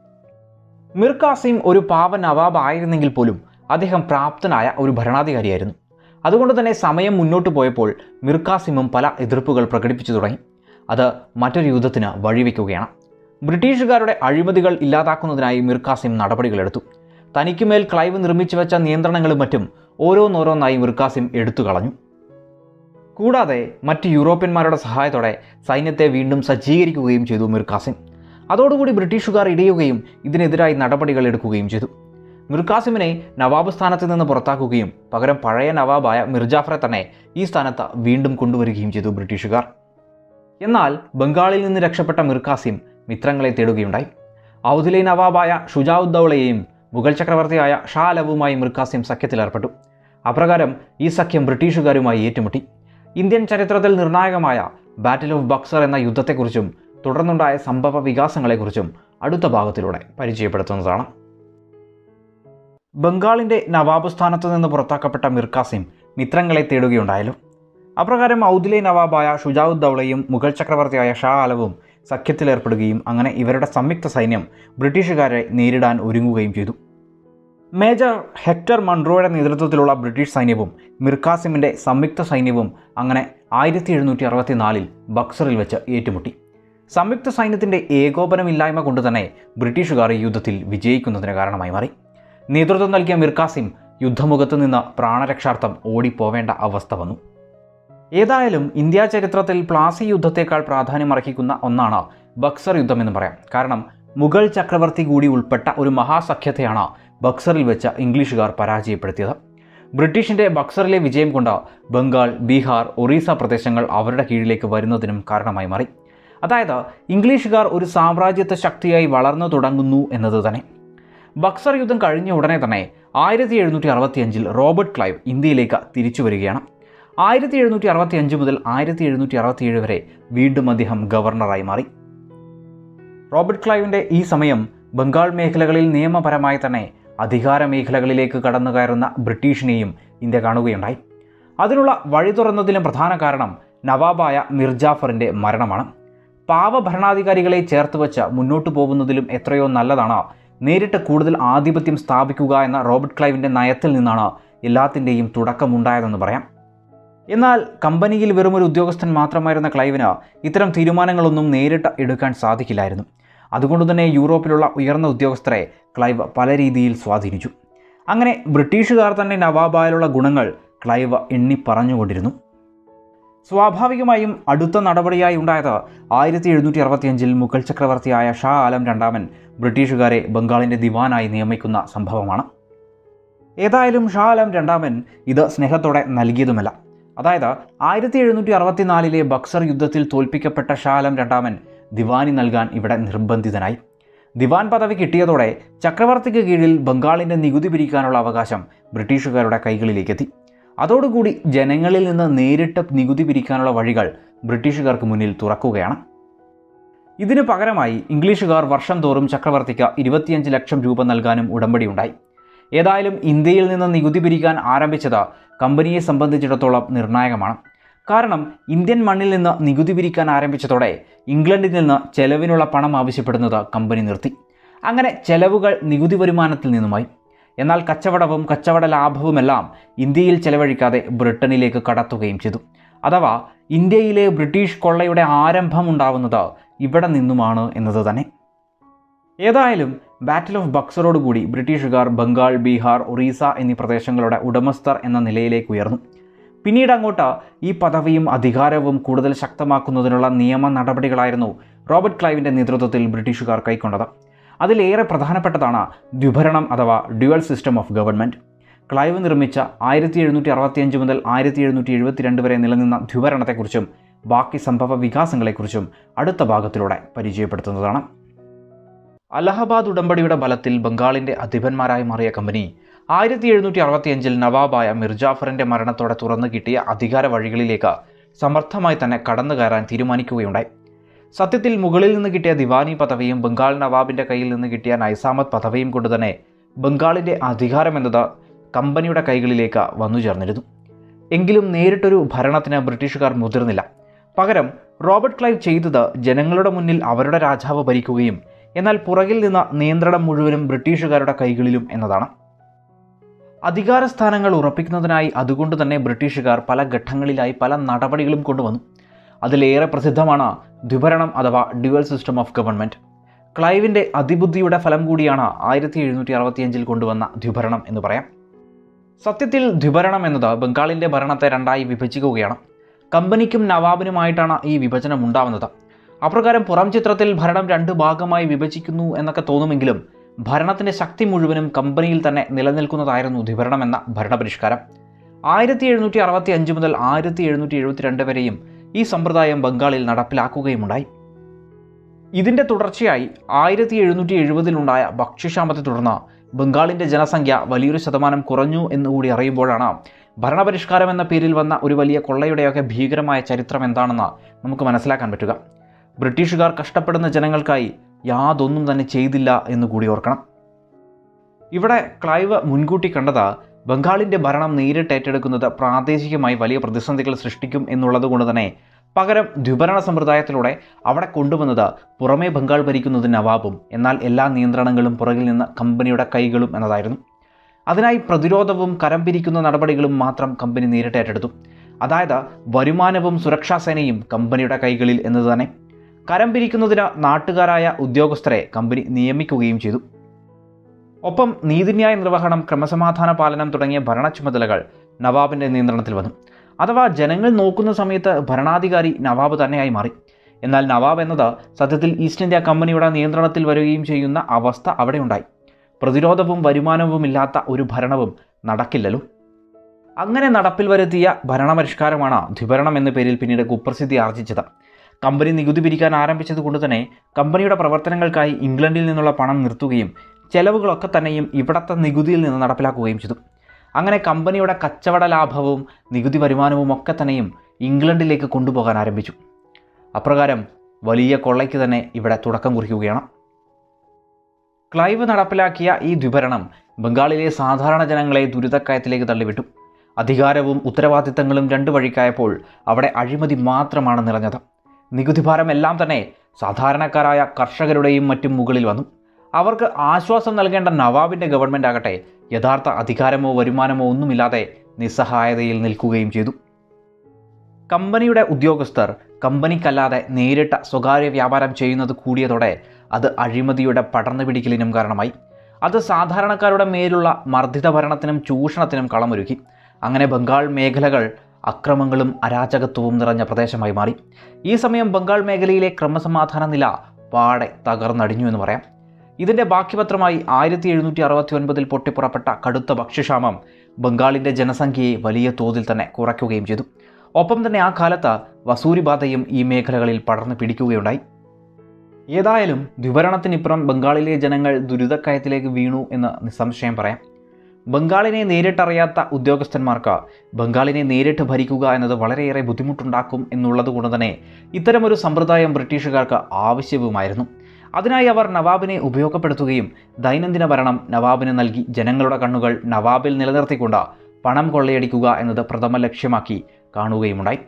മിർ കാസിം ഒരു പാവ നവാബ് ആയിരുന്നെങ്കിൽ പോലും അദ്ദേഹം പ്രാപ്തനായ ഒരു ഭരണാധികാരിയായിരുന്നു അതുകൊണ്ട് തന്നെ സമയം മുന്നോട്ട് പോയപ്പോൾ മിർ കാസിമും പല എതിർപ്പുകൾ പ്രകടിപ്പിച്ചു തുടങ്ങി അത് മറ്റൊരു യുദ്ധത്തിന് വഴിവെക്കുകയാണ് ബ്രിട്ടീഷുകാരുടെ അഴിമതികൾ ഇല്ലാതാക്കുന്നതിനായി മിർ കാസിം നടപടികളെടുത്തു തനിക്കുമേൽ ക്ലൈവ് നിർമ്മിച്ചു വെച്ച നിയന്ത്രണങ്ങളും മറ്റും ഓരോന്നോരോന്നായി മിർ കാസിം എടുത്തു കളഞ്ഞു കൂടാതെ മറ്റ് യൂറോപ്യന്മാരുടെ സഹായത്തോടെ സൈന്യത്തെ വീണ്ടും സജ്ജീകരിക്കുകയും ചെയ്തു മിർ കാസിം അതോടുകൂടി ബ്രിട്ടീഷുകാർ ഇടയുകയും ഇതിനെതിരായി നടപടികൾ എടുക്കുകയും ചെയ്തു മിർ കാസിമിനെ നവാബ് സ്ഥാനത്ത് നിന്ന് പുറത്താക്കുകയും പകരം പഴയ നവാബായ മിർജാഫറെ തന്നെ ഈ സ്ഥാനത്ത് വീണ്ടും കൊണ്ടുവരികയും ചെയ്തു ബ്രിട്ടീഷുകാർ എന്നാൽ ബംഗാളിൽ നിന്ന് രക്ഷപ്പെട്ട മിർ കാസിം മിത്രങ്ങളെ തേടുകയുണ്ടായി ഔദിലെ നവാബായ ഷുജാഉദ്ദൗളയെയും മുഗൾ ചക്രവർത്തിയായ ഷാ അലവുമായി മിർ കാസിം സഖ്യത്തിലേർപ്പെട്ടു അപ്രകാരം ഈ സഖ്യം ബ്രിട്ടീഷുകാരുമായി ഏറ്റുമുട്ടി ഇന്ത്യൻ ചരിത്രത്തിൽ നിർണായകമായ ബാറ്റിൽ ഓഫ് ബക്സർ എന്ന യുദ്ധത്തെക്കുറിച്ചും തുടർന്നുണ്ടായ സംഭവ വികാസങ്ങളെക്കുറിച്ചും അടുത്ത ഭാഗത്തിലൂടെ പരിചയപ്പെടുത്തുന്നതാണ് ബംഗാളിൻ്റെ നവാബ് സ്ഥാനത്ത് നിന്ന് പുറത്താക്കപ്പെട്ട മിർ കാസിം മിത്രങ്ങളെ തേടുകയുണ്ടായല്ലോ അപ്രകാരം ഔദിലെ നവാബായ ഷുജാഉദ്ദൗളയും മുഗൾ ചക്രവർത്തിയായ ഷാ ആലവും സഖ്യത്തിലേർപ്പെടുകയും അങ്ങനെ ഇവരുടെ സംയുക്ത സൈന്യം ബ്രിട്ടീഷുകാരെ നേരിടാൻ ഒരുങ്ങുകയും ചെയ്തു മേജർ ഹെക്ടർ മൺട്രോയുടെ നേതൃത്വത്തിലുള്ള ബ്രിട്ടീഷ് സൈന്യവും മിർക്കാസിമിൻ്റെ സംയുക്ത സൈന്യവും അങ്ങനെ ആയിരത്തി എഴുന്നൂറ്റി അറുപത്തിനാലിൽ ബക്സറിൽ വെച്ച് ഏറ്റുമുട്ടി സംയുക്ത സൈന്യത്തിൻ്റെ ഏകോപനമില്ലായ്മ കൊണ്ട് തന്നെ ബ്രിട്ടീഷുകാർ ഈ യുദ്ധത്തിൽ വിജയിക്കുന്നതിന് കാരണമായി മാറി നേതൃത്വം നൽകിയ മിർക്കാസിം യുദ്ധമുഖത്ത് നിന്ന് പ്രാണരക്ഷാർത്ഥം ഓടിപ്പോവേണ്ട അവസ്ഥ വന്നു ഏതായാലും ഇന്ത്യ ചരിത്രത്തിൽ പ്ലാസി യുദ്ധത്തേക്കാൾ പ്രാധാന്യമർഹിക്കുന്ന ഒന്നാണ് ബക്സർ യുദ്ധം എന്ന് പറയാം കാരണം മുഗൾ ചക്രവർത്തി കൂടി ഉൾപ്പെട്ട ഒരു മഹാസഖ്യത്തെയാണ് ബക്സറിൽ വെച്ച് ഇംഗ്ലീഷുകാർ പരാജയപ്പെടുത്തിയത് ബ്രിട്ടീഷിൻ്റെ ബക്സറിലെ വിജയം കൊണ്ട് ബംഗാൾ ബീഹാർ ഒറീസ പ്രദേശങ്ങൾ അവരുടെ കീഴിലേക്ക് വരുന്നതിനും കാരണമായി മാറി അതായത് ഇംഗ്ലീഷുകാർ ഒരു സാമ്രാജ്യത്വ ശക്തിയായി വളർന്നു തുടങ്ങുന്നു എന്നത് തന്നെ ബക്സർ യുദ്ധം കഴിഞ്ഞ ഉടനെ തന്നെ ആയിരത്തി എഴുന്നൂറ്റി അറുപത്തിയഞ്ചിൽ റോബർട്ട് ക്ലൈവ് ഇന്ത്യയിലേക്ക് തിരിച്ചു വരികയാണ് ആയിരത്തി എഴുന്നൂറ്റി അറുപത്തി അഞ്ച് മുതൽ ആയിരത്തി എഴുന്നൂറ്റി അറുപത്തിയേഴ് വരെ വീണ്ടും അദ്ദേഹം ഗവർണറായി മാറി റോബർട്ട് ക്ലൈവിൻ്റെ ഈ സമയം ബംഗാൾ മേഖലകളിൽ നിയമപരമായി തന്നെ അധികാര മേഖലകളിലേക്ക് കടന്നു കയറുന്ന ബ്രിട്ടീഷിനെയും ഇന്ത്യ കാണുകയുണ്ടായി അതിനുള്ള വഴി തുറന്നതിലും പ്രധാന കാരണം നവാബായ മിർജാഫറിൻ്റെ മരണമാണ് പാവ ഭരണാധികാരികളെ ചേർത്ത് വെച്ച് മുന്നോട്ടു പോകുന്നതിലും എത്രയോ നല്ലതാണ് നേരിട്ട് കൂടുതൽ ആധിപത്യം സ്ഥാപിക്കുക എന്ന റോബർട്ട് ക്ലൈവിൻ്റെ നയത്തിൽ നിന്നാണ് എല്ലാത്തിൻ്റെയും തുടക്കമുണ്ടായതെന്ന് പറയാം എന്നാൽ കമ്പനിയിൽ വെറുമൊരു ഉദ്യോഗസ്ഥൻ മാത്രമായിരുന്ന ക്ലൈവിന് ഇത്തരം തീരുമാനങ്ങളൊന്നും നേരിട്ട് എടുക്കാൻ സാധിക്കില്ലായിരുന്നു അതുകൊണ്ട് തന്നെ യൂറോപ്പിലുള്ള ഉയർന്ന ഉദ്യോഗസ്ഥരെ ക്ലൈവ് പല രീതിയിൽ സ്വാധീനിച്ചു അങ്ങനെ ബ്രിട്ടീഷുകാർ തന്നെ നവാബായുള്ള ഗുണങ്ങൾ ക്ലൈവ് എണ്ണി പറഞ്ഞുകൊണ്ടിരുന്നു സ്വാഭാവികമായും അടുത്ത നടപടിയായി ഉണ്ടായത് ആയിരത്തി എഴുന്നൂറ്റി അറുപത്തിയഞ്ചിൽ മുഗൾ ചക്രവർത്തിയായ ഷാ ആലം രണ്ടാമൻ ബ്രിട്ടീഷുകാരെ ബംഗാളിൻ്റെ ദിവാനായി നിയമിക്കുന്ന സംഭവമാണ് ഏതായാലും ഷാ ആലം രണ്ടാമൻ ഇത് സ്നേഹത്തോടെ നൽകിയതുമല്ല അതായത് ആയിരത്തി എഴുന്നൂറ്റി അറുപത്തിനാലിലെ ബക്സർ യുദ്ധത്തിൽ തോൽപ്പിക്കപ്പെട്ട ഷാ ആലം രണ്ടാമൻ ദിവാനി നൽകാൻ ഇവിടെ നിർബന്ധിതനായി ദിവാൻ പദവി കിട്ടിയതോടെ ചക്രവർത്തിക്ക് കീഴിൽ ബംഗാളിൻ്റെ നികുതി പിരിക്കാനുള്ള അവകാശം ബ്രിട്ടീഷുകാരുടെ കൈകളിലേക്കെത്തി അതോടുകൂടി ജനങ്ങളിൽ നിന്ന് നേരിട്ട് നികുതി പിരിക്കാനുള്ള വഴികൾ ബ്രിട്ടീഷുകാർക്ക് മുന്നിൽ തുറക്കുകയാണ് ഇതിനു പകരമായി ഇംഗ്ലീഷുകാർ വർഷം തോറും ചക്രവർത്തിക്ക് ഇരുപത്തിയഞ്ച് ലക്ഷം രൂപ നൽകാനും ഉടമ്പടിയുണ്ടായി ഏതായാലും ഇന്ത്യയിൽ നിന്ന് നികുതി പിരിക്കാൻ ആരംഭിച്ചത് കമ്പനിയെ സംബന്ധിച്ചിടത്തോളം നിർണായകമാണ് കാരണം ഇന്ത്യൻ മണ്ണിൽ നിന്ന് നികുതി പിരിക്കാൻ ആരംഭിച്ചതോടെ ഇംഗ്ലണ്ടിൽ നിന്ന് ചെലവിനുള്ള പണം ആവശ്യപ്പെടുന്നത് കമ്പനി നിർത്തി അങ്ങനെ ചെലവുകൾ നികുതി വരുമാനത്തിൽ നിന്നുമായി എന്നാൽ കച്ചവടവും കച്ചവട ലാഭവുമെല്ലാം ഇന്ത്യയിൽ ചെലവഴിക്കാതെ ബ്രിട്ടനിലേക്ക് കടത്തുകയും ചെയ്തു അഥവാ ഇന്ത്യയിലെ ബ്രിട്ടീഷ് കൊള്ളയുടെ ആരംഭം ഉണ്ടാവുന്നത് ഇവിടെ നിന്നുമാണ് എന്നത് തന്നെ ഏതായാലും ബാറ്റിൽ ഓഫ് ബക്സറോടുകൂടി ബ്രിട്ടീഷുകാർ ബംഗാൾ ബീഹാർ ഒറീസ എന്നീ പ്രദേശങ്ങളുടെ ഉടമസ്ഥർ എന്ന നിലയിലേക്ക് ഉയർന്നു പിന്നീട് അങ്ങോട്ട് ഈ പദവിയും അധികാരവും കൂടുതൽ ശക്തമാക്കുന്നതിനുള്ള നിയമ നടപടികളായിരുന്നു റോബർട്ട് ക്ലൈവിൻ്റെ നേതൃത്വത്തിൽ ബ്രിട്ടീഷുകാർ കൈക്കൊണ്ടത് അതിലേറെ പ്രധാനപ്പെട്ടതാണ് ദ്വിഭരണം അഥവാ dual system of government Clive നിർമ്മിച്ച ആയിരത്തി എഴുന്നൂറ്റി അറുപത്തിയഞ്ച് മുതൽ ആയിരത്തി എഴുന്നൂറ്റി എഴുപത്തിരണ്ട് വരെ നിലനിന്ന ദ്വിഭരണത്തെക്കുറിച്ചും ബാക്കി സംഭവ വികാസങ്ങളെക്കുറിച്ചും അടുത്ത ഭാഗത്തിലൂടെ പരിചയപ്പെടുത്തുന്നതാണ് അലഹബാദ് ഉടമ്പടിയുടെ ബലത്തിൽ ബംഗാളിൻ്റെ അധിപന്മാരായി മാറിയ കമ്പനി ആയിരത്തി എഴുന്നൂറ്റി അറുപത്തിയഞ്ചിൽ നവാബായ മിർജാഫറിൻ്റെ മരണത്തോടെ തുറന്നു കിട്ടിയ അധികാര വഴികളിലേക്ക് സമർത്ഥമായി തന്നെ കടന്നു കയറാൻ തീരുമാനിക്കുകയുണ്ടായി സത്യത്തിൽ മുകളിൽ നിന്ന് കിട്ടിയ ദിവാനി പദവിയും ബംഗാൾ നവാബിൻ്റെ കയ്യിൽ നിന്ന് കിട്ടിയ നൈസാമത് പദവിയും കൊണ്ട് തന്നെ ബംഗാളിൻ്റെ അധികാരം എന്നത് കമ്പനിയുടെ കൈകളിലേക്ക് വന്നു ചേർന്നിരുന്നു എങ്കിലും നേരിട്ടൊരു ഭരണത്തിന് ബ്രിട്ടീഷുകാർ മുതിർന്നില്ല പകരം റോബർട്ട് ക്ലൈവ് ചെയ്തത് ജനങ്ങളുടെ മുന്നിൽ അവരുടെ രാജാവ് ഭരിക്കുകയും എന്നാൽ പുറകിൽ നിന്ന് നിയന്ത്രണം മുഴുവനും ബ്രിട്ടീഷുകാരുടെ കൈകളിലും എന്നതാണ് അധികാര സ്ഥാനങ്ങൾ ഉറപ്പിക്കുന്നതിനായി അതുകൊണ്ട് തന്നെ ബ്രിട്ടീഷുകാർ പല ഘട്ടങ്ങളിലായി പല നടപടികളും കൊണ്ടുവന്നു അതിലേറെ പ്രസിദ്ധമാണ് ദ്വിഭരണം അഥവാ ഡ്യുവൽ സിസ്റ്റം ഓഫ് ഗവൺമെൻറ് ക്ലൈവിൻ്റെ അതിബുദ്ധിയുടെ ഫലം കൂടിയാണ് ആയിരത്തി എഴുന്നൂറ്റി അറുപത്തിയഞ്ചിൽ കൊണ്ടുവന്ന ദ്വിഭരണം എന്ന് പറയാം സത്യത്തിൽ ദ്വിഭരണം എന്നത് ബംഗാളിൻ്റെ ഭരണത്തെ രണ്ടായി വിഭജിക്കുകയാണ് കമ്പനിക്കും നവാബിനുമായിട്ടാണ് ഈ വിഭജനം ഉണ്ടാവുന്നത് അപ്രകാരം പുറം ചിത്രത്തിൽ ഭരണം രണ്ട് ഭാഗമായി വിഭജിക്കുന്നു എന്നൊക്കെ തോന്നുമെങ്കിലും ഭരണത്തിൻ്റെ ശക്തി മുഴുവനും കമ്പനിയിൽ തന്നെ നിലനിൽക്കുന്നതായിരുന്നു ദ്വിഭരണം എന്ന ഭരണപരിഷ്കാരം ആയിരത്തി എഴുന്നൂറ്റി അറുപത്തി അഞ്ച് മുതൽ ആയിരത്തി എഴുന്നൂറ്റി എഴുപത്തിരണ്ട് വരെയും ഈ സമ്പ്രദായം ബംഗാളിൽ നടപ്പിലാക്കുകയുമുണ്ടായി ഇതിൻ്റെ തുടർച്ചയായി ആയിരത്തി എഴുന്നൂറ്റി എഴുപതിലുണ്ടായ ഭക്ഷ്യക്ഷാമത്തെ തുടർന്ന് ബംഗാളിൻ്റെ ജനസംഖ്യ വലിയൊരു ശതമാനം കുറഞ്ഞു എന്നുകൂടി അറിയുമ്പോഴാണ് ഭരണപരിഷ്കാരം എന്ന പേരിൽ വന്ന ഒരു വലിയ കൊള്ളയുടെയൊക്കെ ഭീകരമായ ചരിത്രം എന്താണെന്ന് നമുക്ക് മനസ്സിലാക്കാൻ പറ്റുക ബ്രിട്ടീഷുകാർ കഷ്ടപ്പെടുന്ന ജനങ്ങൾക്കായി യാതൊന്നും തന്നെ ചെയ്തില്ല എന്ന് കൂടി ഓർക്കണം ഇവിടെ ക്ലൈവ് മുൻകൂട്ടി കണ്ടത് ബംഗാളിൻ്റെ ഭരണം നേരിട്ട് ഏറ്റെടുക്കുന്നത് പ്രാദേശികമായി വലിയ പ്രതിസന്ധികൾ സൃഷ്ടിക്കും എന്നുള്ളത് കൊണ്ട് തന്നെ പകരം ദ്വിഭരണ സമ്പ്രദായത്തിലൂടെ അവിടെ കൊണ്ടുവന്നത് പുറമേ ബംഗാൾ ഭരിക്കുന്നത് നവാബും എന്നാൽ എല്ലാ നിയന്ത്രണങ്ങളും പുറകിൽ നിന്ന് കമ്പനിയുടെ കൈകളും എന്നതായിരുന്നു അതിനായി പ്രതിരോധവും കരം പിരിക്കുന്ന നടപടികളും മാത്രം കമ്പനി നേരിട്ട് ഏറ്റെടുത്തു അതായത് വരുമാനവും സുരക്ഷാ സേനയും കമ്പനിയുടെ കൈകളിൽ എന്നത് തന്നെ കരം പിരിക്കുന്നതിന് നാട്ടുകാരായ ഉദ്യോഗസ്ഥരെ കമ്പനി നിയമിക്കുകയും ചെയ്തു ഒപ്പം നീതിന്യായ നിർവഹണം ക്രമസമാധാന പാലനം തുടങ്ങിയ ഭരണ ചുമതലകൾ നവാബിൻ്റെ നിയന്ത്രണത്തിൽ വന്നു അഥവാ ജനങ്ങൾ നോക്കുന്ന സമയത്ത് ഭരണാധികാരി നവാബ് തന്നെയായി മാറി എന്നാൽ നവാബ് എന്നത് സത്യത്തിൽ ഈസ്റ്റ് ഇന്ത്യ കമ്പനിയുടെ നിയന്ത്രണത്തിൽ വരികയും ചെയ്യുന്ന അവസ്ഥ അവിടെ ഉണ്ടായി പ്രതിരോധവും വരുമാനവും ഇല്ലാത്ത ഒരു ഭരണവും നടക്കില്ലല്ലോ അങ്ങനെ നടപ്പിൽ വരുത്തിയ ഭരണപരിഷ്കാരമാണ് ദ്വിഭരണം എന്ന പേരിൽ പിന്നീട് കുപ്രസിദ്ധി ആർജിച്ചത് കമ്പനി നികുതി പിരിക്കാൻ ആരംഭിച്ചത് കൊണ്ട് തന്നെ കമ്പനിയുടെ പ്രവർത്തനങ്ങൾക്കായി ഇംഗ്ലണ്ടിൽ നിന്നുള്ള പണം നിർത്തുകയും ചെലവുകളൊക്കെ തന്നെയും ഇവിടത്തെ നികുതിയിൽ നിന്ന് നടപ്പിലാക്കുകയും ചെയ്തു അങ്ങനെ കമ്പനിയുടെ കച്ചവട ലാഭവും നികുതി വരുമാനവും ഒക്കെ തന്നെയും ഇംഗ്ലണ്ടിലേക്ക് കൊണ്ടുപോകാൻ ആരംഭിച്ചു അപ്രകാരം വലിയ കൊള്ളയ്ക്ക് തന്നെ ഇവിടെ തുടക്കം കുറിക്കുകയാണ് ക്ലൈവ് നടപ്പിലാക്കിയ ഈ ദ്വിഭരണം ബംഗാളിലെ സാധാരണ ജനങ്ങളെ ദുരിതക്കയത്തിലേക്ക് തള്ളിവിട്ടു അധികാരവും ഉത്തരവാദിത്തങ്ങളും രണ്ടു വഴിക്കായപ്പോൾ അവിടെ അഴിമതി മാത്രമാണ് നിറഞ്ഞത് നികുതിഭാരം എല്ലാം തന്നെ സാധാരണക്കാരായ കർഷകരുടെയും മറ്റും മുകളിൽ വന്നു അവർക്ക് ആശ്വാസം നൽകേണ്ട നവാബിൻ്റെ ഗവൺമെൻറ് ആകട്ടെ യഥാർത്ഥ അധികാരമോ വരുമാനമോ ഒന്നുമില്ലാതെ നിസ്സഹായതയിൽ നിൽക്കുകയും ചെയ്തു കമ്പനിയുടെ ഉദ്യോഗസ്ഥർ കമ്പനിക്കല്ലാതെ നേരിട്ട സ്വകാര്യ വ്യാപാരം ചെയ്യുന്നത് കൂടിയതോടെ അത് അഴിമതിയുടെ പടർന്നു പിടിക്കലിനും കാരണമായി അത് സാധാരണക്കാരുടെ മേലുള്ള മർദ്ദിത ഭരണത്തിനും ചൂഷണത്തിനും കളമൊരുക്കി അങ്ങനെ ബംഗാൾ മേഖലകൾ അക്രമങ്ങളും അരാജകത്വവും നിറഞ്ഞ പ്രദേശമായി മാറി ഈ സമയം ബംഗാൾ മേഖലയിലെ ക്രമസമാധാന നില പാടെ തകർന്നടിഞ്ഞു എന്ന് പറയാം ഇതിൻ്റെ ബാക്കിപത്രമായി ആയിരത്തി എഴുന്നൂറ്റി അറുപത്തി ഒൻപതിൽ പൊട്ടിപ്പുറപ്പെട്ട കടുത്ത ഭക്ഷ്യക്ഷാമം ബംഗാളിൻ്റെ ജനസംഖ്യയെ വലിയ തോതിൽ തന്നെ കുറയ്ക്കുകയും ചെയ്തു ഒപ്പം തന്നെ ആ കാലത്ത് വസൂരിബാധയും ഈ മേഖലകളിൽ പടർന്നു പിടിക്കുകയുണ്ടായി ഏതായാലും വിവരണത്തിനിപ്പുറം ബംഗാളിലെ ജനങ്ങൾ ദുരിതക്കയത്തിലേക്ക് വീണു എന്ന് നിസ്സംശയം പറയാം ബംഗാളിനെ നേരിട്ടറിയാത്ത ഉദ്യോഗസ്ഥന്മാർക്ക് ബംഗാളിനെ നേരിട്ട് ഭരിക്കുക എന്നത് വളരെയേറെ ബുദ്ധിമുട്ടുണ്ടാക്കും എന്നുള്ളത് കൊണ്ട് തന്നെ ഇത്തരമൊരു സമ്പ്രദായം ബ്രിട്ടീഷുകാർക്ക് ആവശ്യവുമായിരുന്നു അതിനായി അവർ നവാബിനെ ഉപയോഗപ്പെടുത്തുകയും ദൈനംദിന ഭരണം നവാബിന് നൽകി ജനങ്ങളുടെ കണ്ണുകൾ നവാബിൽ നിലനിർത്തിക്കൊണ്ട് പണം കൊള്ളയടിക്കുക എന്നത് പ്രഥമ ലക്ഷ്യമാക്കി കാണുകയുമുണ്ടായി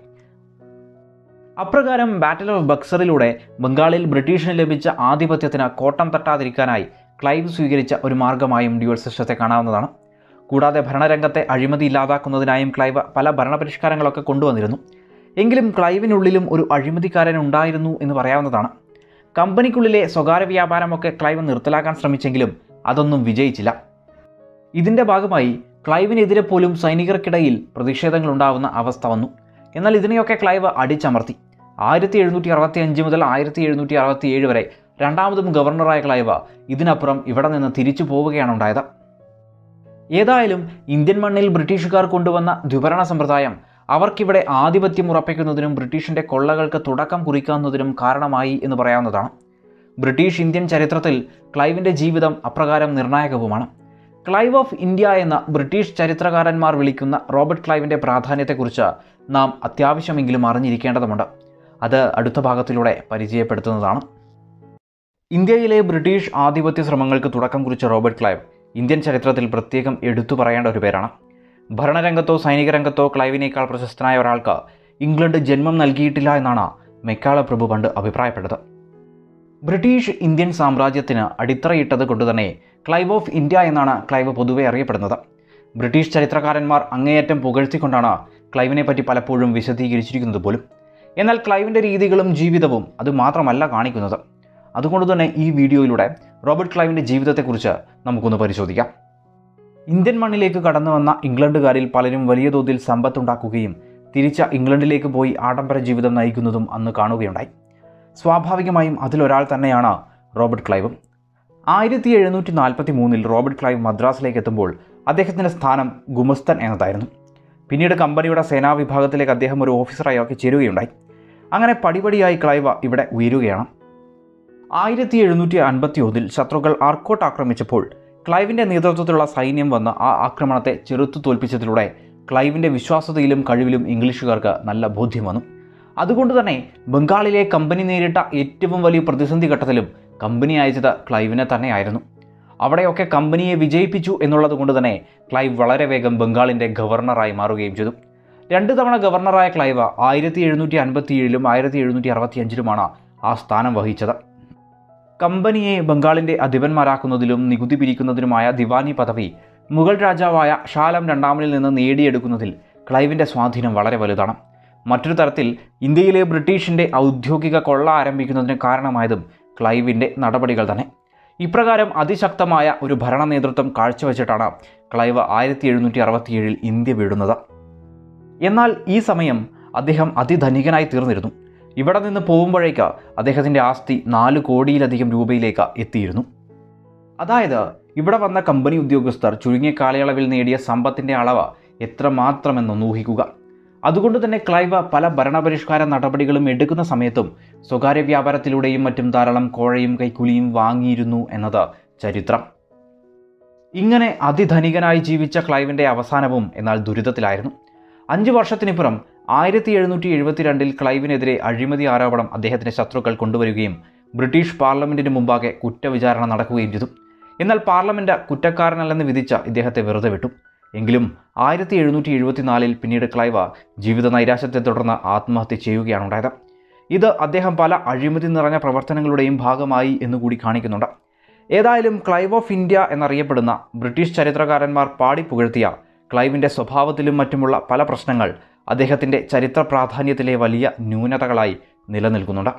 അപ്രകാരം ബാറ്റിൽ ഓഫ് ബക്സറിലൂടെ ബംഗാളിൽ ബ്രിട്ടീഷിന് ലഭിച്ച ആധിപത്യത്തിന് കോട്ടം തട്ടാതിരിക്കാനായി ക്ലൈവ് സ്വീകരിച്ച ഒരു മാർഗമായും ഡ്യുവൽ സിസ്റ്റത്തെ കാണാവുന്നതാണ് കൂടാതെ ഭരണരംഗത്തെ അഴിമതി ഇല്ലാതാക്കുന്നതിനായും ക്ലൈവ് പല ഭരണപരിഷ്കാരങ്ങളൊക്കെ കൊണ്ടുവന്നിരുന്നു എങ്കിലും ക്ലൈവിനുള്ളിലും ഒരു അഴിമതിക്കാരൻ ഉണ്ടായിരുന്നു എന്ന് പറയാവുന്നതാണ് കമ്പനിക്കുള്ളിലെ സ്വകാര്യ വ്യാപാരമൊക്കെ ക്ലൈവ് നിർത്തലാക്കാൻ ശ്രമിച്ചെങ്കിലും അതൊന്നും വിജയിച്ചില്ല ഇതിൻ്റെ ഭാഗമായി ക്ലൈവിനെതിരെ പോലും സൈനികർക്കിടയിൽ പ്രതിഷേധങ്ങൾ ഉണ്ടാവുന്ന അവസ്ഥ വന്നു എന്നാൽ ഇതിനെയൊക്കെ ക്ലൈവ് അടിച്ചമർത്തി ആയിരത്തി എഴുന്നൂറ്റി അറുപത്തി അഞ്ച് മുതൽ ആയിരത്തി എഴുന്നൂറ്റി അറുപത്തി ഏഴ് വരെ രണ്ടാമതും ഗവർണറായ ക്ലൈവ് ഇതിനപ്പുറം ഇവിടെ നിന്ന് തിരിച്ചു പോവുകയാണ് ഉണ്ടായത് ഏതായാലും ഇന്ത്യൻ മണ്ണിൽ ബ്രിട്ടീഷുകാർ കൊണ്ടുവന്ന ദ്വിഭരണ സമ്പ്രദായം അവർക്കിവിടെ ആധിപത്യം ഉറപ്പിക്കുന്നതിനും ബ്രിട്ടീഷിൻ്റെ കൊള്ളകൾക്ക് തുടക്കം കുറിക്കാവുന്നതിനും കാരണമായി എന്ന് പറയാവുന്നതാണ് ബ്രിട്ടീഷ് ഇന്ത്യൻ ചരിത്രത്തിൽ ക്ലൈവിൻ്റെ ജീവിതം അപ്രകാരം നിർണായകവുമാണ് ക്ലൈവ് ഓഫ് ഇന്ത്യ എന്ന ബ്രിട്ടീഷ് ചരിത്രകാരന്മാർ വിളിക്കുന്ന റോബർട്ട് ക്ലൈവിൻ്റെ പ്രാധാന്യത്തെക്കുറിച്ച് നാം അത്യാവശ്യമെങ്കിലും അറിഞ്ഞിരിക്കേണ്ടതുണ്ട് അത് അടുത്ത ഭാഗത്തിലൂടെ പരിചയപ്പെടുത്തുന്നതാണ് ഇന്ത്യയിലെ ബ്രിട്ടീഷ് ആധിപത്യ ശ്രമങ്ങൾക്ക് തുടക്കം കുറിച്ച റോബർട്ട് ക്ലൈവ് ഇന്ത്യൻ ചരിത്രത്തിൽ പ്രത്യേകം എടുത്തു പറയേണ്ട ഒരു പേരാണ് ഭരണരംഗത്തോ സൈനിക രംഗത്തോ ക്ലൈവിനേക്കാൾ പ്രശസ്തനായ ഒരാൾക്ക് ഇംഗ്ലണ്ട് ജന്മം നൽകിയിട്ടില്ല എന്നാണ് മെക്കാള പ്രഭു പണ്ട് അഭിപ്രായപ്പെട്ടത് ബ്രിട്ടീഷ് ഇന്ത്യൻ സാമ്രാജ്യത്തിന് അടിത്തറയിട്ടത് കൊണ്ട് തന്നെ ക്ലൈവ് ഓഫ് ഇന്ത്യ എന്നാണ് ക്ലൈവ് പൊതുവെ അറിയപ്പെടുന്നത് ബ്രിട്ടീഷ് ചരിത്രകാരന്മാർ അങ്ങേയറ്റം പുകഴ്ത്തിക്കൊണ്ടാണ് ക്ലൈവിനെ പറ്റി പലപ്പോഴും വിശദീകരിച്ചിരിക്കുന്നത് പോലും എന്നാൽ ക്ലൈവിൻ്റെ രീതികളും ജീവിതവും അത് മാത്രമല്ല കാണിക്കുന്നത് അതുകൊണ്ട് തന്നെ ഈ വീഡിയോയിലൂടെ റോബർട്ട് ക്ലൈവിൻ്റെ ജീവിതത്തെക്കുറിച്ച് നമുക്കൊന്ന് പരിശോധിക്കാം ഇന്ത്യൻ മണ്ണിലേക്ക് കടന്നു വന്ന ഇംഗ്ലണ്ടുകാരിൽ പലരും വലിയ തോതിൽ സമ്പത്തുണ്ടാക്കുകയും തിരിച്ച ഇംഗ്ലണ്ടിലേക്ക് പോയി ആഡംബര ജീവിതം നയിക്കുന്നതും അന്ന് കാണുകയുണ്ടായി സ്വാഭാവികമായും അതിലൊരാൾ തന്നെയാണ് റോബർട്ട് ക്ലൈവും ആയിരത്തി എഴുന്നൂറ്റി നാൽപ്പത്തി മൂന്നിൽ റോബർട്ട് ക്ലൈവ് മദ്രാസിലേക്ക് എത്തുമ്പോൾ അദ്ദേഹത്തിൻ്റെ സ്ഥാനം ഗുമസ്തൻ എന്നതായിരുന്നു പിന്നീട് കമ്പനിയുടെ സേനാ വിഭാഗത്തിലേക്ക് അദ്ദേഹം ഒരു ഓഫീസറായി ഒക്കെ ചേരുകയുണ്ടായി അങ്ങനെ പടിപടിയായി ക്ലൈവ് ഇവിടെ ഉയരുകയാണ് ആയിരത്തി എഴുന്നൂറ്റി അൻപത്തി ഒന്നിൽ ശത്രുക്കൾ ആർക്കോട്ട് ആക്രമിച്ചപ്പോൾ ക്ലൈവിൻ്റെ നേതൃത്വത്തിലുള്ള സൈന്യം വന്ന് ആ ആക്രമണത്തെ ചെറുത്തു തോൽപ്പിച്ചതിലൂടെ ക്ലൈവിൻ്റെ വിശ്വാസ്യതയിലും കഴിവിലും ഇംഗ്ലീഷുകാർക്ക് നല്ല ബോധ്യം വന്നു അതുകൊണ്ട് തന്നെ ബംഗാളിലെ കമ്പനി നേരിട്ട ഏറ്റവും വലിയ പ്രതിസന്ധി ഘട്ടത്തിലും കമ്പനി അയച്ചത് ക്ലൈവിനെ തന്നെയായിരുന്നു അവിടെയൊക്കെ കമ്പനിയെ വിജയിപ്പിച്ചു എന്നുള്ളത് കൊണ്ട് തന്നെ ക്ലൈവ് വളരെ വേഗം ബംഗാളിൻ്റെ ഗവർണറായി മാറുകയും ചെയ്തു രണ്ട് തവണ ഗവർണറായ ക്ലൈവ് ആയിരത്തി എഴുന്നൂറ്റി അൻപത്തി ഏഴിലും ആയിരത്തി എഴുന്നൂറ്റി അറുപത്തി അഞ്ചിലുമാണ് ആ സ്ഥാനം വഹിച്ചത് കമ്പനിയെ ബംഗാളിൻ്റെ അധിപന്മാരാക്കുന്നതിലും നികുതി പിരിക്കുന്നതിനുമായ ദിവാനി പദവി മുഗൾ രാജാവായ ഷാലം രണ്ടാമനിൽ നിന്ന് നേടിയെടുക്കുന്നതിൽ ക്ലൈവിൻ്റെ സ്വാധീനം വളരെ വലുതാണ് മറ്റൊരു തരത്തിൽ ഇന്ത്യയിലെ ബ്രിട്ടീഷിൻ്റെ ഔദ്യോഗിക കൊള്ള ആരംഭിക്കുന്നതിന് കാരണമായതും ക്ലൈവിൻ്റെ നടപടികൾ തന്നെ ഇപ്രകാരം അതിശക്തമായ ഒരു ഭരണ നേതൃത്വം കാഴ്ചവെച്ചിട്ടാണ് ക്ലൈവ് ആയിരത്തി എഴുന്നൂറ്റി അറുപത്തിയേഴിൽ ഇന്ത്യ വീടുന്നത് എന്നാൽ ഈ സമയം അദ്ദേഹം അതിധനികനായി തീർന്നിരുന്നു ഇവിടെ നിന്ന് പോകുമ്പോഴേക്ക് അദ്ദേഹത്തിൻ്റെ ആസ്തി നാല് കോടിയിലധികം രൂപയിലേക്ക് എത്തിയിരുന്നു അതായത് ഇവിടെ വന്ന കമ്പനി ഉദ്യോഗസ്ഥർ ചുരുങ്ങിയ കാലയളവിൽ നേടിയ സമ്പത്തിൻ്റെ അളവ് എത്രമാത്രമെന്നൊന്ന് ഊഹിക്കുക അതുകൊണ്ട് തന്നെ ക്ലൈവ് പല ഭരണപരിഷ്കാര നടപടികളും എടുക്കുന്ന സമയത്തും സ്വകാര്യ വ്യാപാരത്തിലൂടെയും മറ്റും ധാരാളം കോഴയും കൈക്കൂലിയും വാങ്ങിയിരുന്നു എന്നത് ചരിത്രം ഇങ്ങനെ അതിധനികനായി ജീവിച്ച ക്ലൈവിൻ്റെ അവസാനവും എന്നാൽ ദുരിതത്തിലായിരുന്നു അഞ്ച് വർഷത്തിനിപ്പുറം ആയിരത്തി എഴുന്നൂറ്റി എഴുപത്തിരണ്ടിൽ ക്ലൈവിനെതിരെ അഴിമതി ആരോപണം അദ്ദേഹത്തിൻ്റെ ശത്രുക്കൾ കൊണ്ടുവരികയും ബ്രിട്ടീഷ് പാർലമെൻറ്റിന് മുമ്പാകെ കുറ്റവിചാരണ നടക്കുകയും ചെയ്തു എന്നാൽ പാർലമെൻറ്റ് കുറ്റക്കാരനല്ലെന്ന് വിധിച്ച ഇദ്ദേഹത്തെ വെറുതെ വിട്ടു എങ്കിലും ആയിരത്തി എഴുന്നൂറ്റി എഴുപത്തിനാലിൽ പിന്നീട് ക്ലൈവ് ജീവിത നൈരാശ്യത്തെ തുടർന്ന് ആത്മഹത്യ ചെയ്യുകയാണ് ഉണ്ടായത് ഇത് അദ്ദേഹം പല അഴിമതി നിറഞ്ഞ പ്രവർത്തനങ്ങളുടെയും ഭാഗമായി എന്നുകൂടി കാണിക്കുന്നുണ്ട് ഏതായാലും ക്ലൈവ് ഓഫ് ഇന്ത്യ എന്നറിയപ്പെടുന്ന ബ്രിട്ടീഷ് ചരിത്രകാരന്മാർ പാടിപ്പുകഴ്ത്തിയ ക്ലൈവിൻ്റെ സ്വഭാവത്തിലും മറ്റുമുള്ള പല പ്രശ്നങ്ങൾ അദ്ദേഹത്തിൻ്റെ ചരിത്ര പ്രാധാന്യത്തിലെ വലിയ ന്യൂനതകളായി നിലനിൽക്കുന്നുണ്ട്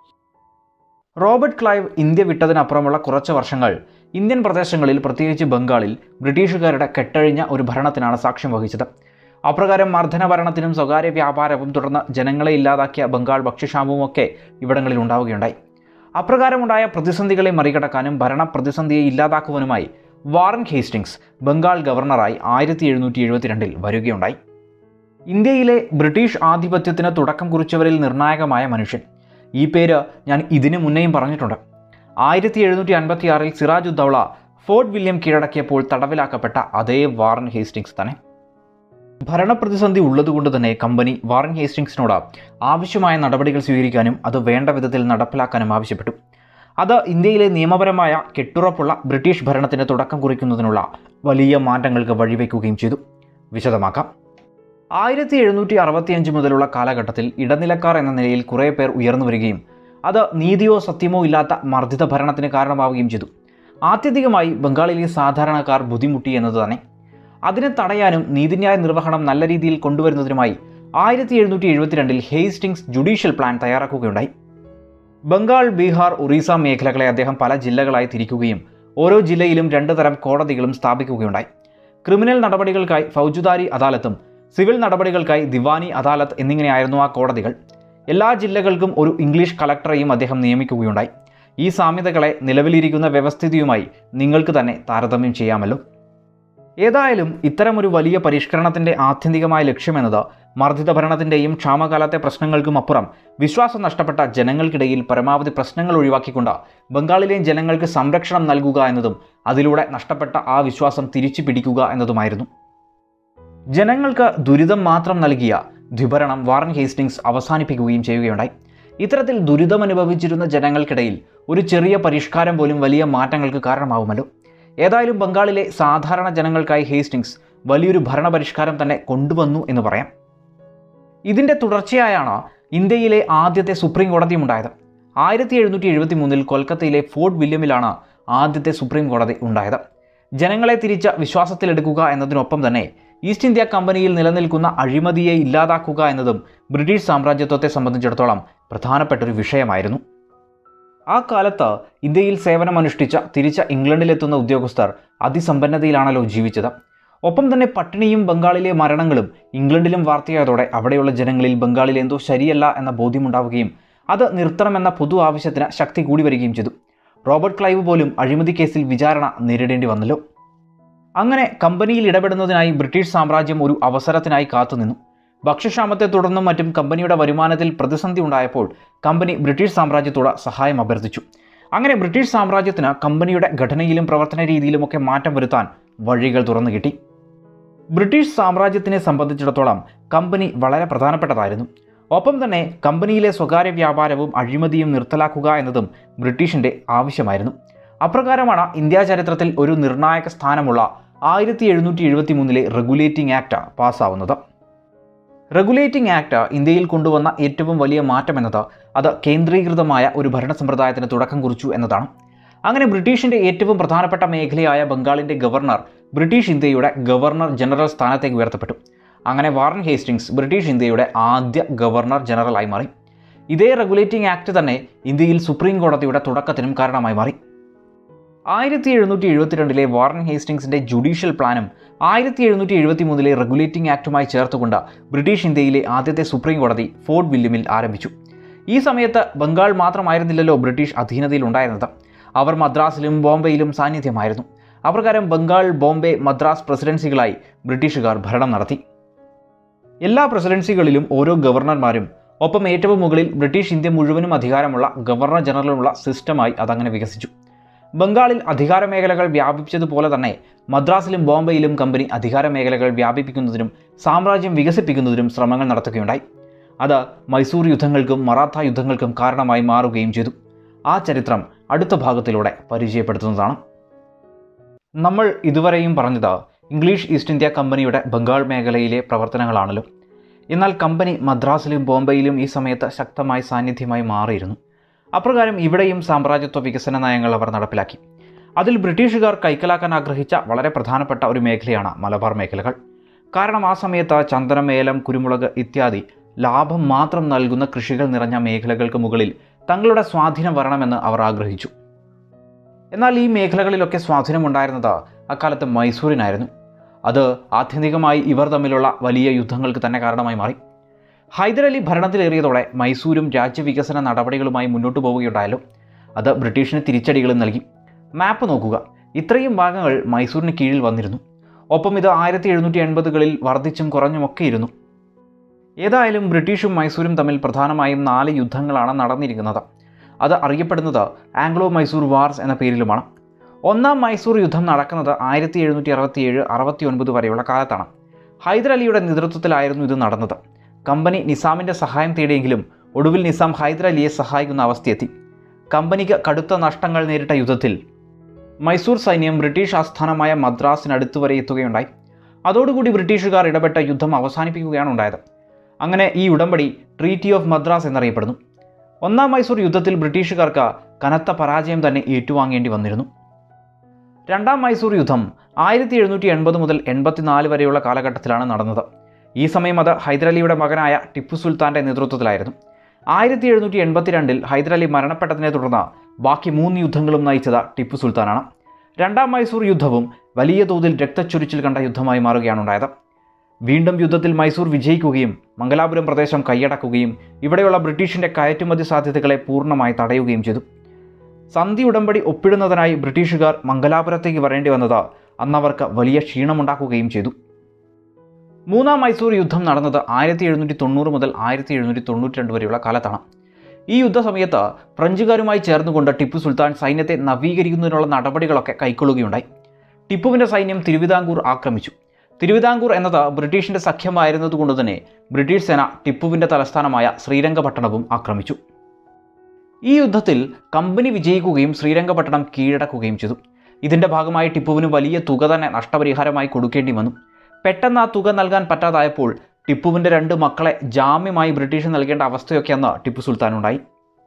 റോബർട്ട് ക്ലൈവ് ഇന്ത്യ വിട്ടതിനപ്പുറമുള്ള കുറച്ച് വർഷങ്ങൾ ഇന്ത്യൻ പ്രദേശങ്ങളിൽ പ്രത്യേകിച്ച് ബംഗാളിൽ ബ്രിട്ടീഷുകാരുടെ കെട്ടഴിഞ്ഞ ഒരു ഭരണത്തിനാണ് സാക്ഷ്യം വഹിച്ചത് അപ്രകാരം മർദ്ദന ഭരണത്തിനും സ്വകാര്യ വ്യാപാരവും തുടർന്ന് ജനങ്ങളെ ഇല്ലാതാക്കിയ ബംഗാൾ ഭക്ഷ്യക്ഷാമവും ഒക്കെ ഇവിടങ്ങളിൽ ഉണ്ടാവുകയുണ്ടായി അപ്രകാരമുണ്ടായ പ്രതിസന്ധികളെ മറികടക്കാനും ഭരണ പ്രതിസന്ധിയെ ഇല്ലാതാക്കുവാനുമായി വാറൻ ഹേസ്റ്റിങ്സ് ബംഗാൾ ഗവർണറായി ആയിരത്തി എഴുന്നൂറ്റി എഴുപത്തിരണ്ടിൽ വരികയുണ്ടായി ഇന്ത്യയിലെ ബ്രിട്ടീഷ് ആധിപത്യത്തിന് തുടക്കം കുറിച്ചവരിൽ നിർണായകമായ മനുഷ്യൻ ഈ പേര് ഞാൻ ഇതിനു മുന്നേയും പറഞ്ഞിട്ടുണ്ട് ആയിരത്തി എഴുന്നൂറ്റി അൻപത്തി ആറിൽ സിറാജുദ്ദൗള ഫോർട്ട് വില്യം കീഴടക്കിയപ്പോൾ തടവിലാക്കപ്പെട്ട അതേ വാറൻ ഹേസ്റ്റിങ്സ് തന്നെ ഭരണപ്രതിസന്ധി ഉള്ളതുകൊണ്ട് തന്നെ കമ്പനി വാറൻ ഹേസ്റ്റിങ്സിനോട് ആവശ്യമായ നടപടികൾ സ്വീകരിക്കാനും അത് വേണ്ട വിധത്തിൽ നടപ്പിലാക്കാനും ആവശ്യപ്പെട്ടു അത് ഇന്ത്യയിലെ നിയമപരമായ കെട്ടുറപ്പുള്ള ബ്രിട്ടീഷ് ഭരണത്തിന് തുടക്കം കുറിക്കുന്നതിനുള്ള വലിയ മാറ്റങ്ങൾക്ക് വഴിവെക്കുകയും ചെയ്തു വിശദമാക്കാം ആയിരത്തി എഴുന്നൂറ്റി അറുപത്തിയഞ്ച് മുതലുള്ള കാലഘട്ടത്തിൽ ഇടനിലക്കാർ എന്ന നിലയിൽ കുറേ പേർ ഉയർന്നു വരികയും അത് നീതിയോ സത്യമോ ഇല്ലാത്ത മർദ്ദിത ഭരണത്തിന് കാരണമാവുകയും ചെയ്തു ആത്യന്തികമായി ബംഗാളിലെ സാധാരണക്കാർ ബുദ്ധിമുട്ടി എന്നത് തന്നെ അതിനെ തടയാനും നീതിന്യായ നിർവഹണം നല്ല രീതിയിൽ കൊണ്ടുവരുന്നതിനുമായി ആയിരത്തി എഴുന്നൂറ്റി എഴുപത്തിരണ്ടിൽ ഹേസ്റ്റിങ്സ് ജുഡീഷ്യൽ പ്ലാൻ തയ്യാറാക്കുകയുണ്ടായി ബംഗാൾ ബീഹാർ ഒറീസ മേഖലകളെ അദ്ദേഹം പല ജില്ലകളായി തിരിക്കുകയും ഓരോ ജില്ലയിലും രണ്ട് തരം കോടതികളും സ്ഥാപിക്കുകയുണ്ടായി ക്രിമിനൽ നടപടികൾക്കായി ഫൗജുദാരി അദാലത്തും സിവിൽ നടപടികൾക്കായി ദിവാനി അദാലത്ത് എന്നിങ്ങനെയായിരുന്നു ആ കോടതികൾ എല്ലാ ജില്ലകൾക്കും ഒരു ഇംഗ്ലീഷ് കളക്ടറെയും അദ്ദേഹം നിയമിക്കുകയുണ്ടായി ഈ സാമ്യതകളെ നിലവിലിരിക്കുന്ന വ്യവസ്ഥിതിയുമായി നിങ്ങൾക്ക് തന്നെ താരതമ്യം ചെയ്യാമല്ലോ ഏതായാലും ഇത്തരമൊരു വലിയ പരിഷ്കരണത്തിൻ്റെ ആത്യന്തികമായ ലക്ഷ്യമെന്നത് മർദ്ദിത ഭരണത്തിൻ്റെയും ക്ഷാമകാലത്തെ പ്രശ്നങ്ങൾക്കും അപ്പുറം വിശ്വാസം നഷ്ടപ്പെട്ട ജനങ്ങൾക്കിടയിൽ പരമാവധി പ്രശ്നങ്ങൾ ഒഴിവാക്കിക്കൊണ്ട് ബംഗാളിലെ ജനങ്ങൾക്ക് സംരക്ഷണം നൽകുക എന്നതും അതിലൂടെ നഷ്ടപ്പെട്ട ആ വിശ്വാസം തിരിച്ചു പിടിക്കുക എന്നതുമായിരുന്നു ജനങ്ങൾക്ക് ദുരിതം മാത്രം നൽകിയ ദ്വിഭരണം വാറൻ ഹേസ്റ്റിങ്സ് അവസാനിപ്പിക്കുകയും ചെയ്യുകയുണ്ടായി ഇത്തരത്തിൽ ദുരിതം അനുഭവിച്ചിരുന്ന ജനങ്ങൾക്കിടയിൽ ഒരു ചെറിയ പരിഷ്കാരം പോലും വലിയ മാറ്റങ്ങൾക്ക് കാരണമാവുമല്ലോ ഏതായാലും ബംഗാളിലെ സാധാരണ ജനങ്ങൾക്കായി ഹേസ്റ്റിങ്സ് വലിയൊരു ഭരണപരിഷ്കാരം തന്നെ കൊണ്ടുവന്നു എന്ന് പറയാം ഇതിൻ്റെ തുടർച്ചയായാണ് ഇന്ത്യയിലെ ആദ്യത്തെ സുപ്രീം കോടതിയും ഉണ്ടായത് ആയിരത്തി എഴുന്നൂറ്റി എഴുപത്തി മൂന്നിൽ കൊൽക്കത്തയിലെ ഫോർട്ട് വില്യമിലാണ് ആദ്യത്തെ സുപ്രീം കോടതി ഉണ്ടായത് ജനങ്ങളെ തിരിച്ച വിശ്വാസത്തിലെടുക്കുക എന്നതിനൊപ്പം തന്നെ ഈസ്റ്റ് ഇന്ത്യ കമ്പനിയിൽ നിലനിൽക്കുന്ന അഴിമതിയെ ഇല്ലാതാക്കുക എന്നതും ബ്രിട്ടീഷ് സാമ്രാജ്യത്വത്തെ സംബന്ധിച്ചിടത്തോളം പ്രധാനപ്പെട്ടൊരു വിഷയമായിരുന്നു ആ കാലത്ത് ഇന്ത്യയിൽ സേവനമനുഷ്ഠിച്ച തിരിച്ച ഇംഗ്ലണ്ടിലെത്തുന്ന ഉദ്യോഗസ്ഥർ അതിസമ്പന്നതയിലാണല്ലോ ജീവിച്ചത് ഒപ്പം തന്നെ പട്ടിണിയും ബംഗാളിലെ മരണങ്ങളും ഇംഗ്ലണ്ടിലും വാർത്തയായതോടെ അവിടെയുള്ള ജനങ്ങളിൽ ബംഗാളിൽ എന്തോ ശരിയല്ല എന്ന ബോധ്യമുണ്ടാവുകയും അത് നിർത്തണമെന്ന പൊതു ആവശ്യത്തിന് ശക്തി കൂടി വരികയും ചെയ്തു റോബർട്ട് ക്ലൈവ് പോലും അഴിമതി കേസിൽ വിചാരണ നേരിടേണ്ടി വന്നല്ലോ അങ്ങനെ കമ്പനിയിൽ ഇടപെടുന്നതിനായി ബ്രിട്ടീഷ് സാമ്രാജ്യം ഒരു അവസരത്തിനായി കാത്തുനിന്നു ഭക്ഷ്യക്ഷാമത്തെ തുടർന്നും മറ്റും കമ്പനിയുടെ വരുമാനത്തിൽ പ്രതിസന്ധി ഉണ്ടായപ്പോൾ കമ്പനി ബ്രിട്ടീഷ് സാമ്രാജ്യത്തോട് സഹായം അഭ്യർത്ഥിച്ചു അങ്ങനെ ബ്രിട്ടീഷ് സാമ്രാജ്യത്തിന് കമ്പനിയുടെ ഘടനയിലും പ്രവർത്തന രീതിയിലുമൊക്കെ മാറ്റം വരുത്താൻ വഴികൾ തുറന്നു കിട്ടി ബ്രിട്ടീഷ് സാമ്രാജ്യത്തിനെ സംബന്ധിച്ചിടത്തോളം കമ്പനി വളരെ പ്രധാനപ്പെട്ടതായിരുന്നു ഒപ്പം തന്നെ കമ്പനിയിലെ സ്വകാര്യ വ്യാപാരവും അഴിമതിയും നിർത്തലാക്കുക എന്നതും ബ്രിട്ടീഷിൻ്റെ ആവശ്യമായിരുന്നു അപ്രകാരമാണ് ഇന്ത്യാ ചരിത്രത്തിൽ ഒരു നിർണായക സ്ഥാനമുള്ള ആയിരത്തി എഴുന്നൂറ്റി എഴുപത്തി മൂന്നിലെ റെഗുലേറ്റിംഗ് ആക്ട് പാസ്സാവുന്നത് റെഗുലേറ്റിംഗ് ആക്ട് ഇന്ത്യയിൽ കൊണ്ടുവന്ന ഏറ്റവും വലിയ മാറ്റം എന്നത് അത് കേന്ദ്രീകൃതമായ ഒരു ഭരണ സമ്പ്രദായത്തിന് തുടക്കം കുറിച്ചു എന്നതാണ് അങ്ങനെ ബ്രിട്ടീഷിൻ്റെ ഏറ്റവും പ്രധാനപ്പെട്ട മേഖലയായ ബംഗാളിൻ്റെ ഗവർണർ ബ്രിട്ടീഷ് ഇന്ത്യയുടെ ഗവർണർ ജനറൽ സ്ഥാനത്തേക്ക് ഉയർത്തപ്പെട്ടു അങ്ങനെ വാറൻ ഹേസ്റ്റിങ്സ് ബ്രിട്ടീഷ് ഇന്ത്യയുടെ ആദ്യ ഗവർണർ ജനറലായി മാറി ഇതേ റെഗുലേറ്റിംഗ് ആക്ട് തന്നെ ഇന്ത്യയിൽ സുപ്രീം കോടതിയുടെ തുടക്കത്തിനും കാരണമായി മാറി ആയിരത്തി എഴുന്നൂറ്റി എഴുപത്തിരണ്ടിലെ വാറൻ ഹേസ്റ്റിങ്സിന്റെ ജുഡീഷ്യൽ പ്ലാനും ആയിരത്തി എഴുന്നൂറ്റി എഴുപത്തി മൂന്നിലെ റെഗുലേറ്റിംഗ് ആക്ടുമായി ചേർത്തുകൊണ്ട് ബ്രിട്ടീഷ് ഇന്ത്യയിലെ ആദ്യത്തെ സുപ്രീം കോടതി ഫോർട്ട് വില്യമിൽ ആരംഭിച്ചു ഈ സമയത്ത് ബംഗാൾ മാത്രമായിരുന്നില്ലല്ലോ ബ്രിട്ടീഷ് അധീനതയിൽ ഉണ്ടായിരുന്നത് അവർ മദ്രാസിലും ബോംബെയിലും സാന്നിധ്യമായിരുന്നു അപ്രകാരം ബംഗാൾ ബോംബെ മദ്രാസ് പ്രസിഡൻസികളായി ബ്രിട്ടീഷുകാർ ഭരണം നടത്തി എല്ലാ പ്രസിഡൻസികളിലും ഓരോ ഗവർണർമാരും ഒപ്പം ഏറ്റവും മുകളിൽ ബ്രിട്ടീഷ് ഇന്ത്യ മുഴുവനും അധികാരമുള്ള ഗവർണർ ജനറലുള്ള സിസ്റ്റമായി അതങ്ങനെ വികസിച്ചു ബംഗാളിൽ അധികാര മേഖലകൾ വ്യാപിച്ചതുപോലെ തന്നെ മദ്രാസിലും ബോംബെയിലും കമ്പനി അധികാര മേഖലകൾ വ്യാപിപ്പിക്കുന്നതിനും സാമ്രാജ്യം വികസിപ്പിക്കുന്നതിനും ശ്രമങ്ങൾ നടത്തുകയുണ്ടായി അത് മൈസൂർ യുദ്ധങ്ങൾക്കും മറാത്ത യുദ്ധങ്ങൾക്കും കാരണമായി മാറുകയും ചെയ്തു ആ ചരിത്രം അടുത്ത ഭാഗത്തിലൂടെ പരിചയപ്പെടുത്തുന്നതാണ് നമ്മൾ ഇതുവരെയും പറഞ്ഞത് ഇംഗ്ലീഷ് ഈസ്റ്റ് ഇന്ത്യ കമ്പനിയുടെ ബംഗാൾ മേഖലയിലെ പ്രവർത്തനങ്ങളാണല്ലോ എന്നാൽ കമ്പനി മദ്രാസിലും ബോംബെയിലും ഈ സമയത്ത് ശക്തമായ സാന്നിധ്യമായി മാറിയിരുന്നു അപ്രകാരം ഇവിടെയും സാമ്രാജ്യത്വ വികസന നയങ്ങൾ അവർ നടപ്പിലാക്കി അതിൽ ബ്രിട്ടീഷുകാർ കൈക്കലാക്കാൻ ആഗ്രഹിച്ച വളരെ പ്രധാനപ്പെട്ട ഒരു മേഖലയാണ് മലബാർ മേഖലകൾ കാരണം ആ സമയത്ത് ചന്ദനം ഏലം കുരുമുളക് ഇത്യാദി ലാഭം മാത്രം നൽകുന്ന കൃഷികൾ നിറഞ്ഞ മേഖലകൾക്ക് മുകളിൽ തങ്ങളുടെ സ്വാധീനം വരണമെന്ന് അവർ ആഗ്രഹിച്ചു എന്നാൽ ഈ മേഖലകളിലൊക്കെ സ്വാധീനമുണ്ടായിരുന്നത് അക്കാലത്ത് മൈസൂരിനായിരുന്നു അത് ആത്യന്തികമായി ഇവർ തമ്മിലുള്ള വലിയ യുദ്ധങ്ങൾക്ക് തന്നെ കാരണമായി മാറി ഹൈദരലി ഭരണത്തിലേറിയതോടെ മൈസൂരും രാജ്യവികസന നടപടികളുമായി മുന്നോട്ട് പോവുകയുണ്ടായാലും അത് ബ്രിട്ടീഷിന് തിരിച്ചടികളും നൽകി മാപ്പ് നോക്കുക ഇത്രയും ഭാഗങ്ങൾ മൈസൂരിന് കീഴിൽ വന്നിരുന്നു ഒപ്പം ഇത് ആയിരത്തി എഴുന്നൂറ്റി എൺപതുകളിൽ വർദ്ധിച്ചും കുറഞ്ഞുമൊക്കെ ഇരുന്നു ഏതായാലും ബ്രിട്ടീഷും മൈസൂരും തമ്മിൽ പ്രധാനമായും നാല് യുദ്ധങ്ങളാണ് നടന്നിരിക്കുന്നത് അത് അറിയപ്പെടുന്നത് ആംഗ്ലോ മൈസൂർ വാർസ് എന്ന പേരിലുമാണ് ഒന്നാം മൈസൂർ യുദ്ധം നടക്കുന്നത് ആയിരത്തി എഴുന്നൂറ്റി അറുപത്തിയേഴ് അറുപത്തി ഒൻപത് വരെയുള്ള കാലത്താണ് ഹൈദരലിയുടെ നേതൃത്വത്തിലായിരുന്നു ഇത് നടന്നത് കമ്പനി നിസാമിൻ്റെ സഹായം തേടിയെങ്കിലും ഒടുവിൽ നിസാം ഹൈദരലിയെ സഹായിക്കുന്ന അവസ്ഥയെത്തി കമ്പനിക്ക് കടുത്ത നഷ്ടങ്ങൾ നേരിട്ട യുദ്ധത്തിൽ മൈസൂർ സൈന്യം ബ്രിട്ടീഷ് ആസ്ഥാനമായ മദ്രാസിനടുത്ത് വരെ എത്തുകയുണ്ടായി അതോടുകൂടി ബ്രിട്ടീഷുകാർ ഇടപെട്ട യുദ്ധം അവസാനിപ്പിക്കുകയാണ് ഉണ്ടായത് അങ്ങനെ ഈ ഉടമ്പടി ട്രീറ്റി ഓഫ് മദ്രാസ് എന്നറിയപ്പെടുന്നു ഒന്നാം മൈസൂർ യുദ്ധത്തിൽ ബ്രിട്ടീഷുകാർക്ക് കനത്ത പരാജയം തന്നെ ഏറ്റുവാങ്ങേണ്ടി വന്നിരുന്നു രണ്ടാം മൈസൂർ യുദ്ധം ആയിരത്തി എഴുന്നൂറ്റി എൺപത് മുതൽ എൺപത്തിനാല് വരെയുള്ള കാലഘട്ടത്തിലാണ് നടന്നത് ഈ സമയം അത് ഹൈദരലിയുടെ മകനായ ടിപ്പു സുൽത്താൻ്റെ നേതൃത്വത്തിലായിരുന്നു ആയിരത്തി എഴുന്നൂറ്റി എൺപത്തിരണ്ടിൽ ഹൈദരലി മരണപ്പെട്ടതിനെ തുടർന്ന് ബാക്കി മൂന്ന് യുദ്ധങ്ങളും നയിച്ചത് ടിപ്പു സുൽത്താനാണ് രണ്ടാം മൈസൂർ യുദ്ധവും വലിയ തോതിൽ രക്തച്ചൊരിച്ചിൽ കണ്ട യുദ്ധമായി മാറുകയാണ് ഉണ്ടായത് വീണ്ടും യുദ്ധത്തിൽ മൈസൂർ വിജയിക്കുകയും മംഗലാപുരം പ്രദേശം കൈയടക്കുകയും ഇവിടെയുള്ള ബ്രിട്ടീഷിൻ്റെ കയറ്റുമതി സാധ്യതകളെ പൂർണ്ണമായി തടയുകയും ചെയ്തു സന്ധി ഉടമ്പടി ഒപ്പിടുന്നതിനായി ബ്രിട്ടീഷുകാർ മംഗലാപുരത്തേക്ക് വരേണ്ടി വന്നത് അന്നവർക്ക് വലിയ ക്ഷീണമുണ്ടാക്കുകയും ചെയ്തു മൂന്നാം മൈസൂർ യുദ്ധം നടന്നത് ആയിരത്തി എഴുന്നൂറ്റി തൊണ്ണൂറ് മുതൽ ആയിരത്തി എഴുന്നൂറ്റി തൊണ്ണൂറ്റി രണ്ട് വരെയുള്ള കാലത്താണ് ഈ യുദ്ധസമയത്ത് ഫ്രഞ്ചുകാരുമായി ചേർന്നുകൊണ്ട് ടിപ്പു സുൽത്താൻ സൈന്യത്തെ നവീകരിക്കുന്നതിനുള്ള നടപടികളൊക്കെ കൈക്കൊള്ളുകയുണ്ടായി ടിപ്പുവിൻ്റെ സൈന്യം തിരുവിതാംകൂർ ആക്രമിച്ചു തിരുവിതാംകൂർ എന്നത് ബ്രിട്ടീഷിൻ്റെ സഖ്യമായിരുന്നതുകൊണ്ട് തന്നെ ബ്രിട്ടീഷ് സേന ടിപ്പുവിൻ്റെ തലസ്ഥാനമായ ശ്രീരംഗപട്ടണവും ആക്രമിച്ചു ഈ യുദ്ധത്തിൽ കമ്പനി വിജയിക്കുകയും ശ്രീരംഗപട്ടണം കീഴടക്കുകയും ചെയ്തു ഇതിൻ്റെ ഭാഗമായി ടിപ്പുവിന് വലിയ തുക തന്നെ നഷ്ടപരിഹാരമായി കൊടുക്കേണ്ടി വന്നു പെട്ടെന്ന് ആ തുക നൽകാൻ പറ്റാതായപ്പോൾ ടിപ്പുവിൻ്റെ രണ്ട് മക്കളെ ജാമ്യമായി ബ്രിട്ടീഷ് നൽകേണ്ട അവസ്ഥയൊക്കെ അന്ന് ടിപ്പു സുൽത്താനുണ്ടായി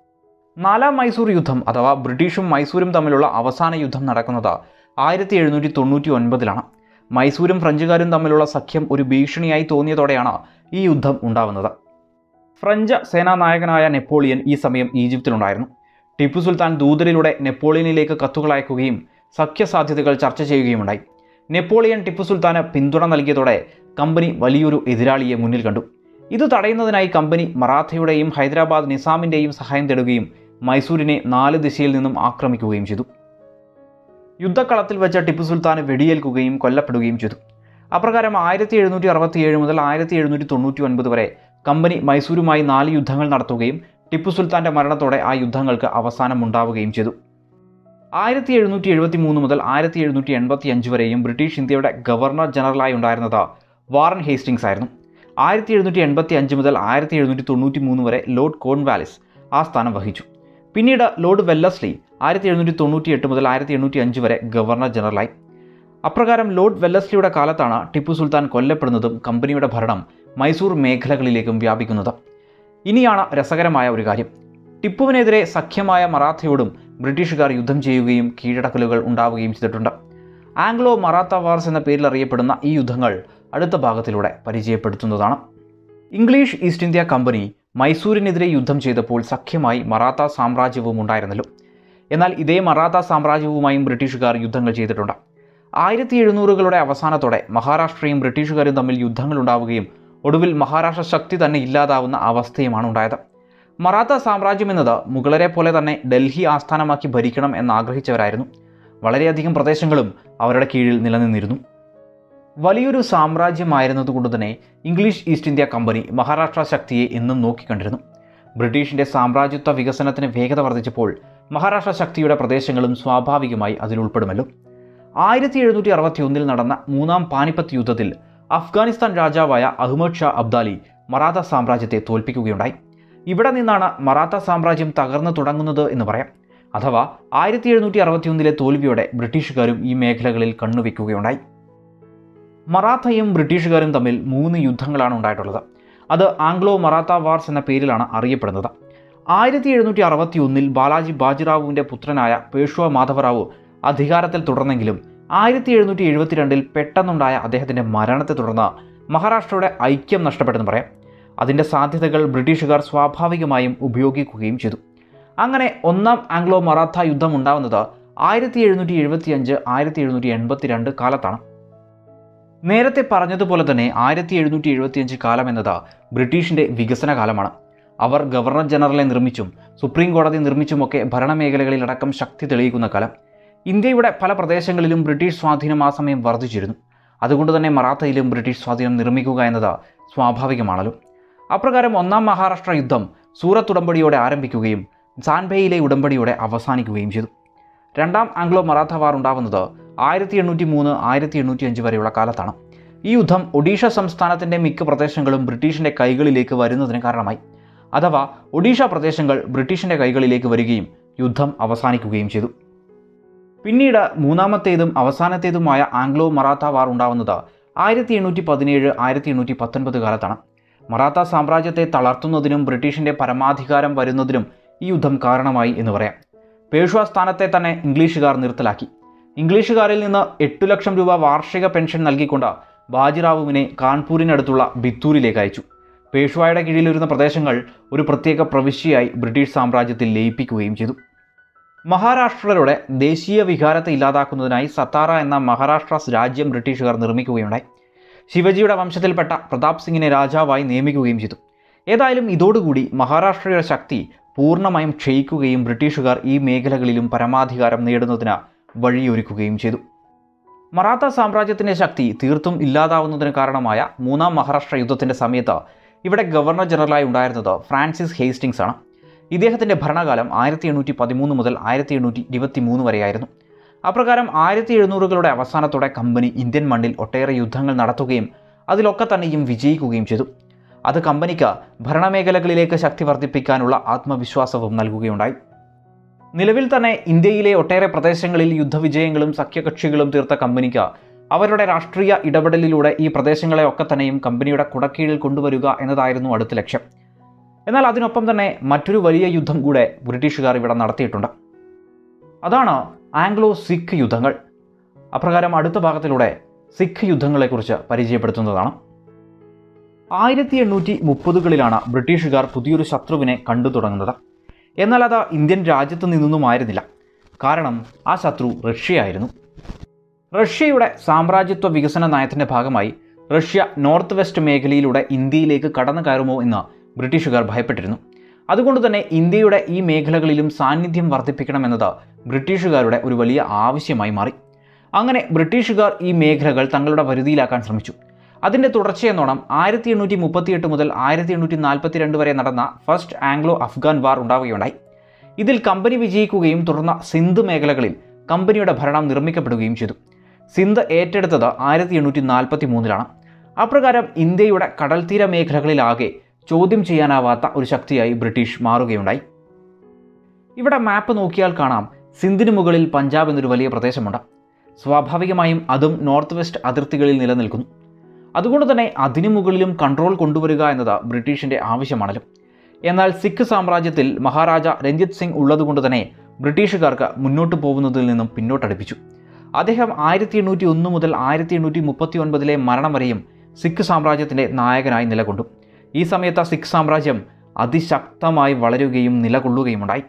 നാലാം മൈസൂർ യുദ്ധം അഥവാ ബ്രിട്ടീഷും മൈസൂരും തമ്മിലുള്ള അവസാന യുദ്ധം നടക്കുന്നത് ആയിരത്തി എഴുന്നൂറ്റി തൊണ്ണൂറ്റി ഒൻപതിലാണ് മൈസൂരും ഫ്രഞ്ചുകാരും തമ്മിലുള്ള സഖ്യം ഒരു ഭീഷണിയായി തോന്നിയതോടെയാണ് ഈ യുദ്ധം ഉണ്ടാവുന്നത് ഫ്രഞ്ച് സേനാനായകനായ നെപ്പോളിയൻ ഈ സമയം ഈജിപ്തിലുണ്ടായിരുന്നു ടിപ്പു സുൽത്താൻ ദൂതരിലൂടെ നെപ്പോളിയനിലേക്ക് കത്തുകൾ അയക്കുകയും സഖ്യസാധ്യതകൾ ചർച്ച ചെയ്യുകയുമുണ്ടായി നെപ്പോളിയൻ ടിപ്പു സുൽത്താന് പിന്തുണ നൽകിയതോടെ കമ്പനി വലിയൊരു എതിരാളിയെ മുന്നിൽ കണ്ടു ഇത് തടയുന്നതിനായി കമ്പനി മറാഠയുടെയും ഹൈദരാബാദ് നിസാമിൻ്റെയും സഹായം തേടുകയും മൈസൂരിനെ നാല് ദിശയിൽ നിന്നും ആക്രമിക്കുകയും ചെയ്തു യുദ്ധക്കളത്തിൽ വെച്ച് ടിപ്പു സുൽത്താൻ വെടിയേൽക്കുകയും കൊല്ലപ്പെടുകയും ചെയ്തു അപ്രകാരം ആയിരത്തി എഴുന്നൂറ്റി അറുപത്തിയേഴ് മുതൽ ആയിരത്തി എഴുന്നൂറ്റി തൊണ്ണൂറ്റി ഒൻപത് വരെ കമ്പനി മൈസൂരുമായി നാല് യുദ്ധങ്ങൾ നടത്തുകയും ടിപ്പു സുൽത്താൻ്റെ മരണത്തോടെ ആ യുദ്ധങ്ങൾക്ക് അവസാനമുണ്ടാവുകയും ചെയ്തു ആയിരത്തി എഴുന്നൂറ്റി എഴുപത്തി മൂന്ന് മുതൽ ആയിരത്തി എഴുന്നൂറ്റി എൺപത്തി അഞ്ച് വരെയും ബ്രിട്ടീഷ് ഇന്ത്യയുടെ ഗവർണർ ജനറലായി ഉണ്ടായിരുന്നത് വാറൻ ഹേസ്റ്റിങ്സ് ആയിരുന്നു ആയിരത്തി എഴുന്നൂറ്റി എൺപത്തി അഞ്ച് മുതൽ ആയിരത്തി എഴുന്നൂറ്റി തൊണ്ണൂറ്റി മൂന്ന് വരെ ലോർഡ് കോൺവാലിസ് ആ സ്ഥാനം വഹിച്ചു പിന്നീട് ലോർഡ് വെല്ലസ്ലി ആയിരത്തി എഴുന്നൂറ്റി തൊണ്ണൂറ്റി എട്ട് മുതൽ ആയിരത്തി എണ്ണൂറ്റി അഞ്ച് വരെ ഗവർണർ ജനറലായി അപ്രകാരം ലോർഡ് വെല്ലസ്ലിയുടെ കാലത്താണ് ടിപ്പു സുൽത്താൻ കൊല്ലപ്പെടുന്നതും കമ്പനിയുടെ ഭരണം മൈസൂർ മേഖലകളിലേക്കും വ്യാപിക്കുന്നത് ഇനിയാണ് രസകരമായ ഒരു കാര്യം ടിപ്പുവിനെതിരെ സഖ്യമായ മറാത്തയോടും ബ്രിട്ടീഷുകാർ യുദ്ധം ചെയ്യുകയും കീഴടക്കലുകൾ ഉണ്ടാവുകയും ചെയ്തിട്ടുണ്ട് ആംഗ്ലോ മറാത്ത വാർസ് എന്ന പേരിൽ അറിയപ്പെടുന്ന ഈ യുദ്ധങ്ങൾ അടുത്ത ഭാഗത്തിലൂടെ പരിചയപ്പെടുത്തുന്നതാണ് ഇംഗ്ലീഷ് ഈസ്റ്റ് ഇന്ത്യ കമ്പനി മൈസൂരിനെതിരെ യുദ്ധം ചെയ്തപ്പോൾ സഖ്യമായി മറാത്ത സാമ്രാജ്യവും ഉണ്ടായിരുന്നല്ലോ എന്നാൽ ഇതേ മറാത്ത സാമ്രാജ്യവുമായും ബ്രിട്ടീഷുകാർ യുദ്ധങ്ങൾ ചെയ്തിട്ടുണ്ട് ആയിരത്തി എഴുന്നൂറുകളുടെ അവസാനത്തോടെ മഹാരാഷ്ട്രയും ബ്രിട്ടീഷുകാരും തമ്മിൽ യുദ്ധങ്ങൾ ഉണ്ടാവുകയും ഒടുവിൽ മഹാരാഷ്ട്ര ശക്തി തന്നെ ഇല്ലാതാവുന്ന അവസ്ഥയുമാണ് ഉണ്ടായത് മറാത്ത സാമ്രാജ്യം എന്നത് മുഗളരെ പോലെ തന്നെ ഡൽഹി ആസ്ഥാനമാക്കി ഭരിക്കണം എന്നാഗ്രഹിച്ചവരായിരുന്നു വളരെയധികം പ്രദേശങ്ങളും അവരുടെ കീഴിൽ നിലനിന്നിരുന്നു വലിയൊരു സാമ്രാജ്യമായിരുന്നതുകൊണ്ട് തന്നെ English East India company Maharashtra ശക്തിയെ എന്നും നോക്കിക്കണ്ടിരുന്നു ബ്രിട്ടീഷിൻ്റെ സാമ്രാജ്യത്വ വികസനത്തിന് വേഗത വർദ്ധിച്ചപ്പോൾ മഹാരാഷ്ട്ര ശക്തിയുടെ പ്രദേശങ്ങളും സ്വാഭാവികമായി അതിൽ ഉൾപ്പെടുമല്ലോ ആയിരത്തി എഴുന്നൂറ്റി അറുപത്തി ഒന്നിൽ നടന്ന മൂന്നാം പാനിപ്പത്ത് യുദ്ധത്തിൽ അഫ്ഗാനിസ്ഥാൻ രാജാവായ അഹ്മദ് ഷാ അബ്ദാലി മറാത്ത സാമ്രാജ്യത്തെ തോൽപ്പിക്കുകയുണ്ടായി ഇവിടെ നിന്നാണ് മറാത്ത സാമ്രാജ്യം തകർന്നു തുടങ്ങുന്നത് എന്ന് പറയാം അഥവാ ആയിരത്തി എഴുന്നൂറ്റി അറുപത്തിയൊന്നിലെ തോൽവിയോടെ ബ്രിട്ടീഷുകാരും ഈ മേഖലകളിൽ കണ്ണുവെക്കുകയുണ്ടായി മറാത്തയും ബ്രിട്ടീഷുകാരും തമ്മിൽ മൂന്ന് യുദ്ധങ്ങളാണ് ഉണ്ടായിട്ടുള്ളത് അത് ആംഗ്ലോ മറാത്ത വാർസ് എന്ന പേരിലാണ് അറിയപ്പെടുന്നത് ആയിരത്തി എഴുന്നൂറ്റി അറുപത്തി ഒന്നിൽ ബാലാജി ബാജിറാവുവിൻ്റെ പുത്രനായ പേഷ്വ മാധവറാവു അധികാരത്തിൽ തുടർന്നെങ്കിലും ആയിരത്തി എഴുന്നൂറ്റി എഴുപത്തിരണ്ടിൽ പെട്ടെന്നുണ്ടായ അദ്ദേഹത്തിൻ്റെ മരണത്തെ തുടർന്ന് മഹാരാഷ്ട്രയുടെ ഐക്യം നഷ്ടപ്പെട്ടെന്ന് പറയാം അതിൻ്റെ സാധ്യതകൾ ബ്രിട്ടീഷുകാർ സ്വാഭാവികമായും ഉപയോഗിക്കുകയും ചെയ്തു അങ്ങനെ ഒന്നാം ആംഗ്ലോ മറാത്ത യുദ്ധം ഉണ്ടാവുന്നത് ആയിരത്തി എഴുന്നൂറ്റി എഴുപത്തി അഞ്ച് ആയിരത്തി എഴുന്നൂറ്റി എൺപത്തി രണ്ട് കാലത്താണ് നേരത്തെ പറഞ്ഞതുപോലെ തന്നെ ആയിരത്തി എഴുന്നൂറ്റി എഴുപത്തിയഞ്ച് കാലം എന്നത് ബ്രിട്ടീഷിൻ്റെ വികസന കാലമാണ് അവർ ഗവർണർ ജനറലെ നിർമ്മിച്ചും സുപ്രീം കോടതി നിർമ്മിച്ചുമൊക്കെ ഭരണമേഖലകളിലടക്കം ശക്തി തെളിയിക്കുന്ന കാലം ഇന്ത്യയുടെ പല പ്രദേശങ്ങളിലും ബ്രിട്ടീഷ് സ്വാധീനം ആ സമയം വർദ്ധിച്ചിരുന്നു അതുകൊണ്ട് തന്നെ മറാത്തയിലും ബ്രിട്ടീഷ് സ്വാധീനം നിർമ്മിക്കുക എന്നത് സ്വാഭാവികമാണല്ലോ അപ്രകാരം ഒന്നാം മഹാരാഷ്ട്ര യുദ്ധം സൂറത്ത് ഉടമ്പടിയോടെ ആരംഭിക്കുകയും സാൻബയിലെ ഉടമ്പടിയോടെ അവസാനിക്കുകയും ചെയ്തു രണ്ടാം ആംഗ്ലോ മറാത്ത വാർ ഉണ്ടാവുന്നത് ആയിരത്തി എണ്ണൂറ്റി മൂന്ന് ആയിരത്തി എണ്ണൂറ്റി അഞ്ച് വരെയുള്ള കാലത്താണ് ഈ യുദ്ധം ഒഡീഷ സംസ്ഥാനത്തിൻ്റെ മിക്ക പ്രദേശങ്ങളും ബ്രിട്ടീഷിൻ്റെ കൈകളിലേക്ക് വരുന്നതിന് കാരണമായി അഥവാ ഒഡീഷ പ്രദേശങ്ങൾ ബ്രിട്ടീഷിൻ്റെ കൈകളിലേക്ക് വരികയും യുദ്ധം അവസാനിക്കുകയും ചെയ്തു പിന്നീട് മൂന്നാമത്തേതും അവസാനത്തേതുമായ ആംഗ്ലോ മറാത്ത വാർ ഉണ്ടാവുന്നത് ആയിരത്തി എണ്ണൂറ്റി പതിനേഴ് ആയിരത്തി എണ്ണൂറ്റി പത്തൊൻപത് കാലത്താണ് മറാത്ത സാമ്രാജ്യത്തെ തളർത്തുന്നതിനും ബ്രിട്ടീഷിൻ്റെ പരമാധികാരം വരുന്നതിനും ഈ യുദ്ധം കാരണമായി എന്ന് പറയാം പേഷ്വ സ്ഥാനത്തെ തന്നെ ഇംഗ്ലീഷുകാർ നിർത്തലാക്കി ഇംഗ്ലീഷുകാരിൽ നിന്ന് എട്ടു ലക്ഷം രൂപ വാർഷിക പെൻഷൻ നൽകിക്കൊണ്ട് ബാജിറാവുവിനെ കാൺപൂരിനടുത്തുള്ള ബിത്തൂരിലേക്ക് അയച്ചു പേഷ്വായുടെ കീഴിലിരുന്ന പ്രദേശങ്ങൾ ഒരു പ്രത്യേക പ്രവിശ്യയായി ബ്രിട്ടീഷ് സാമ്രാജ്യത്തിൽ ലയിപ്പിക്കുകയും ചെയ്തു മഹാരാഷ്ട്രയുടെ ദേശീയ വികാരത്തെ ഇല്ലാതാക്കുന്നതിനായി സത്താറ എന്ന മഹാരാഷ്ട്ര രാജ്യം ബ്രിട്ടീഷുകാർ നിർമ്മിക്കുകയുണ്ടായി ശിവജിയുടെ വംശത്തിൽപ്പെട്ട പ്രതാപ് സിംഗിനെ രാജാവായി നിയമിക്കുകയും ചെയ്തു ഏതായാലും ഇതോടുകൂടി മഹാരാഷ്ട്രയുടെ ശക്തി പൂർണ്ണമായും ക്ഷയിക്കുകയും ബ്രിട്ടീഷുകാർ ഈ മേഖലകളിലും പരമാധികാരം നേടുന്നതിന് വഴിയൊരുക്കുകയും ചെയ്തു മറാത്ത സാമ്രാജ്യത്തിൻ്റെ ശക്തി തീർത്തും ഇല്ലാതാവുന്നതിന് കാരണമായ മൂന്നാം മഹാരാഷ്ട്ര യുദ്ധത്തിൻ്റെ സമയത്ത് ഇവിടെ ഗവർണർ ജനറലായി ഉണ്ടായിരുന്നത് ഫ്രാൻസിസ് ഹേസ്റ്റിങ്സ് ആണ് ഇദ്ദേഹത്തിൻ്റെ ഭരണകാലം ആയിരത്തി എണ്ണൂറ്റി പതിമൂന്ന് മുതൽ ആയിരത്തി എണ്ണൂറ്റി ഇരുപത്തി മൂന്ന് വരെയായിരുന്നു അപ്രകാരം ആയിരത്തി എഴുന്നൂറുകളുടെ അവസാനത്തോടെ കമ്പനി ഇന്ത്യൻ മണ്ണിൽ ഒട്ടേറെ യുദ്ധങ്ങൾ നടത്തുകയും അതിലൊക്കെ തന്നെയും വിജയിക്കുകയും ചെയ്തു അത് കമ്പനിക്ക് ഭരണമേഖലകളിലേക്ക് ശക്തി വർദ്ധിപ്പിക്കാനുള്ള ആത്മവിശ്വാസവും നൽകുകയുണ്ടായി നിലവിൽ തന്നെ ഇന്ത്യയിലെ ഒട്ടേറെ പ്രദേശങ്ങളിൽ യുദ്ധവിജയങ്ങളും സഖ്യകക്ഷികളും തീർത്ത കമ്പനിക്ക് അവരുടെ രാഷ്ട്രീയ ഇടപെടലിലൂടെ ഈ പ്രദേശങ്ങളെ ഒക്കെ തന്നെയും കമ്പനിയുടെ കുടക്കീഴിൽ കൊണ്ടുവരിക എന്നതായിരുന്നു അടുത്ത ലക്ഷ്യം എന്നാൽ അതിനൊപ്പം തന്നെ മറ്റൊരു വലിയ യുദ്ധം കൂടെ ബ്രിട്ടീഷുകാർ ഇവിടെ നടത്തിയിട്ടുണ്ട് അതാണ് ആംഗ്ലോ സിഖ് യുദ്ധങ്ങൾ അപ്രകാരം അടുത്ത ഭാഗത്തിലൂടെ സിഖ് യുദ്ധങ്ങളെക്കുറിച്ച് പരിചയപ്പെടുത്തുന്നതാണ് ആയിരത്തി എണ്ണൂറ്റി മുപ്പതുകളിലാണ് ബ്രിട്ടീഷുകാർ പുതിയൊരു ശത്രുവിനെ കണ്ടു തുടങ്ങുന്നത് എന്നാൽ അത് ഇന്ത്യൻ രാജ്യത്ത് നിന്നൊന്നുമായിരുന്നില്ല കാരണം ആ ശത്രു റഷ്യയായിരുന്നു റഷ്യയുടെ സാമ്രാജ്യത്വ വികസന നയത്തിൻ്റെ ഭാഗമായി റഷ്യ നോർത്ത് വെസ്റ്റ് മേഖലയിലൂടെ ഇന്ത്യയിലേക്ക് കടന്നു കയറുമോ എന്ന് ബ്രിട്ടീഷുകാർ ഭയപ്പെട്ടിരുന്നു അതുകൊണ്ട് തന്നെ ഇന്ത്യയുടെ ഈ മേഖലകളിലും സാന്നിധ്യം വർദ്ധിപ്പിക്കണമെന്നത് ബ്രിട്ടീഷുകാരുടെ ഒരു വലിയ ആവശ്യമായി മാറി അങ്ങനെ ബ്രിട്ടീഷുകാർ ഈ മേഖലകൾ തങ്ങളുടെ പരിധിയിലാക്കാൻ ശ്രമിച്ചു അതിൻ്റെ തുടർച്ചയെന്നോണം ആയിരത്തി എണ്ണൂറ്റി മുപ്പത്തിയെട്ട് മുതൽ ആയിരത്തി എണ്ണൂറ്റി നാൽപ്പത്തി രണ്ട് വരെ നടന്ന ഫസ്റ്റ് ആംഗ്ലോ അഫ്ഗാൻ വാർ ഉണ്ടാവുകയുണ്ടായി ഇതിൽ കമ്പനി വിജയിക്കുകയും തുടർന്ന് സിന്ധ് മേഖലകളിൽ കമ്പനിയുടെ ഭരണം നിർമ്മിക്കപ്പെടുകയും ചെയ്തു സിന്ധ് ഏറ്റെടുത്തത് ആയിരത്തി എണ്ണൂറ്റി നാൽപ്പത്തി മൂന്നിലാണ് അപ്രകാരം ഇന്ത്യയുടെ കടൽത്തീര മേഖലകളിലാകെ ചോദ്യം ചെയ്യാനാവാത്ത ഒരു ശക്തിയായി ബ്രിട്ടീഷ് മാറുകയുണ്ടായി ഇവിടെ മാപ്പ് നോക്കിയാൽ കാണാം സിന്ധിന് മുകളിൽ പഞ്ചാബ് എന്നൊരു വലിയ പ്രദേശമുണ്ട് സ്വാഭാവികമായും അതും നോർത്ത് വെസ്റ്റ് അതിർത്തികളിൽ നിലനിൽക്കുന്നു അതുകൊണ്ട് തന്നെ അതിനു മുകളിലും കൺട്രോൾ കൊണ്ടുവരിക എന്നത് ബ്രിട്ടീഷിൻ്റെ ആവശ്യമാണല്ലോ എന്നാൽ സിഖ് സാമ്രാജ്യത്തിൽ മഹാരാജ രഞ്ജിത് സിംഗ് ഉള്ളതുകൊണ്ട് തന്നെ ബ്രിട്ടീഷുകാർക്ക് മുന്നോട്ട് പോകുന്നതിൽ നിന്നും പിന്നോട്ടടുപ്പിച്ചു അദ്ദേഹം ആയിരത്തി എണ്ണൂറ്റി ഒന്ന് മുതൽ ആയിരത്തി എണ്ണൂറ്റി മുപ്പത്തി ഒൻപതിലെ മരണം വരെയും സിഖ് സാമ്രാജ്യത്തിൻ്റെ നായകനായി നിലകൊണ്ടു ഈ സമയത്ത് സിഖ് സാമ്രാജ്യം അതിശക്തമായി വളരുകയും നിലകൊള്ളുകയുമുണ്ടായി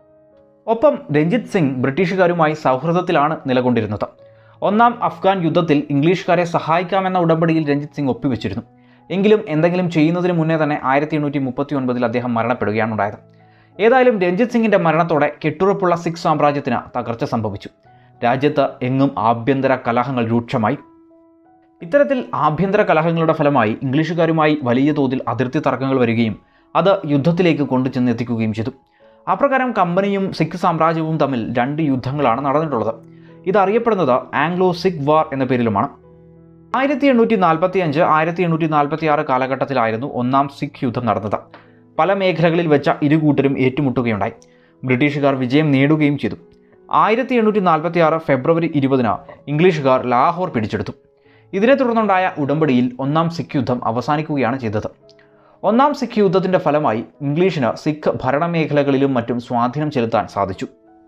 ഒപ്പം രഞ്ജിത് സിംഗ് ബ്രിട്ടീഷുകാരുമായി സൗഹൃദത്തിലാണ് നിലകൊണ്ടിരുന്നത് ഒന്നാം അഫ്ഗാൻ യുദ്ധത്തിൽ ഇംഗ്ലീഷുകാരെ സഹായിക്കാമെന്ന ഉടമ്പടിയിൽ രഞ്ജിത് സിംഗ് ഒപ്പുവെച്ചിരുന്നു എങ്കിലും എന്തെങ്കിലും ചെയ്യുന്നതിന് മുന്നേ തന്നെ ആയിരത്തി എണ്ണൂറ്റി മുപ്പത്തി ഒൻപതിൽ അദ്ദേഹം മരണപ്പെടുകയാണ് ഉണ്ടായത് ഏതായാലും രഞ്ജിത് സിംഗിന്റെ മരണത്തോടെ കെട്ടുറപ്പുള്ള സിഖ് സാമ്രാജ്യത്തിന് തകർച്ച സംഭവിച്ചു രാജ്യത്ത് എങ്ങും ആഭ്യന്തര കലഹങ്ങൾ രൂക്ഷമായി ഇത്തരത്തിൽ ആഭ്യന്തര കലഹങ്ങളുടെ ഫലമായി ഇംഗ്ലീഷുകാരുമായി വലിയ തോതിൽ അതിർത്തി തർക്കങ്ങൾ വരികയും അത് യുദ്ധത്തിലേക്ക് കൊണ്ടുചെന്ന് എത്തിക്കുകയും ചെയ്തു അപ്രകാരം കമ്പനിയും സിഖ് സാമ്രാജ്യവും തമ്മിൽ രണ്ട് യുദ്ധങ്ങളാണ് നടന്നിട്ടുള്ളത് ഇത് അറിയപ്പെടുന്നത് ആംഗ്ലോ സിഖ് വാർ എന്ന പേരിലുമാണ് ആയിരത്തി എണ്ണൂറ്റി നാൽപ്പത്തി അഞ്ച് ആയിരത്തി എണ്ണൂറ്റി നാൽപ്പത്തി ആറ് കാലഘട്ടത്തിലായിരുന്നു ഒന്നാം സിഖ് യുദ്ധം നടന്നത് പല മേഖലകളിൽ വെച്ച ഇരുകൂട്ടരും ഏറ്റുമുട്ടുകയുണ്ടായി ബ്രിട്ടീഷുകാർ വിജയം നേടുകയും ചെയ്തു ആയിരത്തി എണ്ണൂറ്റി നാൽപ്പത്തി ആറ് ഫെബ്രുവരി ഇരുപതിന് ഇംഗ്ലീഷുകാർ ലാഹോർ പിടിച്ചെടുത്തു ഇതിനെ തുടർന്നുണ്ടായ ഉടമ്പടിയിൽ ഒന്നാം സിഖ് യുദ്ധം അവസാനിക്കുകയാണ് ചെയ്തത് ഒന്നാം സിഖ് യുദ്ധത്തിന്റെ ഫലമായി ഇംഗ്ലീഷിന് സിഖ് ഭരണമേഖലകളിലും മറ്റും സ്വാധീനം ചെലുത്താൻ സാധിച്ചു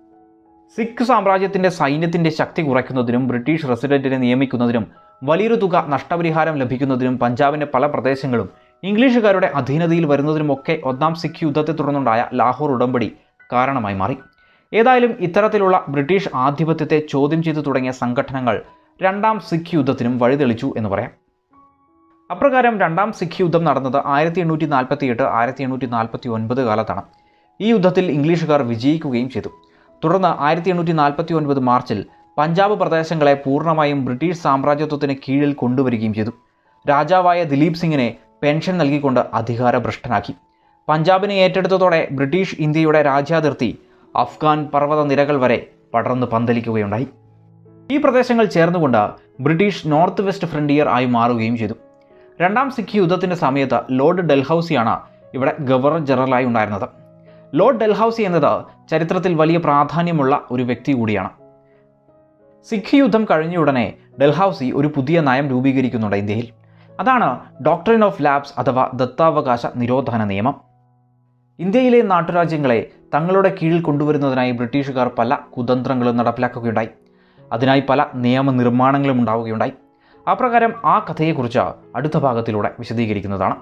സിഖ് സാമ്രാജ്യത്തിന്റെ സൈന്യത്തിന്റെ ശക്തി കുറയ്ക്കുന്നതിനും ബ്രിട്ടീഷ് റെസിഡന്റിനെ നിയമിക്കുന്നതിനും വലിയൊരു തുക നഷ്ടപരിഹാരം ലഭിക്കുന്നതിനും പഞ്ചാബിന്റെ പല പ്രദേശങ്ങളും ഇംഗ്ലീഷുകാരുടെ അധീനതയിൽ വരുന്നതിനുമൊക്കെ ഒന്നാം സിഖ് യുദ്ധത്തെ തുടർന്നുണ്ടായ ലാഹോർ ഉടമ്പടി കാരണമായി മാറി ഏതായാലും ഇത്തരത്തിലുള്ള ബ്രിട്ടീഷ് ആധിപത്യത്തെ ചോദ്യം ചെയ്തു തുടങ്ങിയ സംഘടനകൾ രണ്ടാം സിഖ് യുദ്ധത്തിനും വഴിതെളിച്ചു എന്ന് പറയാം അപ്രകാരം രണ്ടാം സിഖ് യുദ്ധം നടന്നത് ആയിരത്തി എണ്ണൂറ്റി നാൽപ്പത്തി എട്ട് ആയിരത്തി എണ്ണൂറ്റി നാൽപ്പത്തി ഒൻപത് കാലത്താണ് ഈ യുദ്ധത്തിൽ ഇംഗ്ലീഷുകാർ വിജയിക്കുകയും ചെയ്തു തുടർന്ന് ആയിരത്തി എണ്ണൂറ്റി നാൽപ്പത്തി ഒൻപത് മാർച്ചിൽ പഞ്ചാബ് പ്രദേശങ്ങളെ പൂർണ്ണമായും ബ്രിട്ടീഷ് സാമ്രാജ്യത്വത്തിന് കീഴിൽ കൊണ്ടുവരികയും ചെയ്തു രാജാവായ ദിലീപ് സിംഗിനെ പെൻഷൻ നൽകിക്കൊണ്ട് അധികാരഭ്രഷ്ടനാക്കി പഞ്ചാബിനെ ഏറ്റെടുത്തതോടെ ബ്രിട്ടീഷ് ഇന്ത്യയുടെ രാജ്യാതിർത്തി അഫ്ഗാൻ പർവ്വത നിരകൾ വരെ പടർന്ന് പന്തലിക്കുകയുണ്ടായി ഈ പ്രദേശങ്ങൾ ചേർന്നുകൊണ്ട് ബ്രിട്ടീഷ് നോർത്ത് വെസ്റ്റ് ഫ്രണ്ടിയർ ആയി മാറുകയും ചെയ്തു രണ്ടാം സിഖ് യുദ്ധത്തിൻ്റെ സമയത്ത് ലോർഡ് ഡൽഹൌസിയാണ് ഇവിടെ ഗവർണർ ജനറലായി ഉണ്ടായിരുന്നത് ലോർഡ് ഡൽഹൌസി എന്നത് ചരിത്രത്തിൽ വലിയ പ്രാധാന്യമുള്ള ഒരു വ്യക്തി കൂടിയാണ് സിഖ് യുദ്ധം കഴിഞ്ഞ ഉടനെ ഡൽഹൌസി ഒരു പുതിയ നയം രൂപീകരിക്കുന്നുണ്ട് ഇന്ത്യയിൽ അതാണ് ഡോക്ടറിൻ ഓഫ് ലാബ്സ് അഥവാ ദത്താവകാശ നിരോധന നിയമം ഇന്ത്യയിലെ നാട്ടുരാജ്യങ്ങളെ തങ്ങളുടെ കീഴിൽ കൊണ്ടുവരുന്നതിനായി ബ്രിട്ടീഷുകാർ പല കുതന്ത്രങ്ങളും നടപ്പിലാക്കുകയുണ്ടായി അതിനായി പല നിയമനിർമ്മാണങ്ങളും ഉണ്ടാവുകയുണ്ടായി അപ്രകാരം ആ കഥയെക്കുറിച്ച് അടുത്ത ഭാഗത്തിലൂടെ വിശദീകരിക്കുന്നതാണ്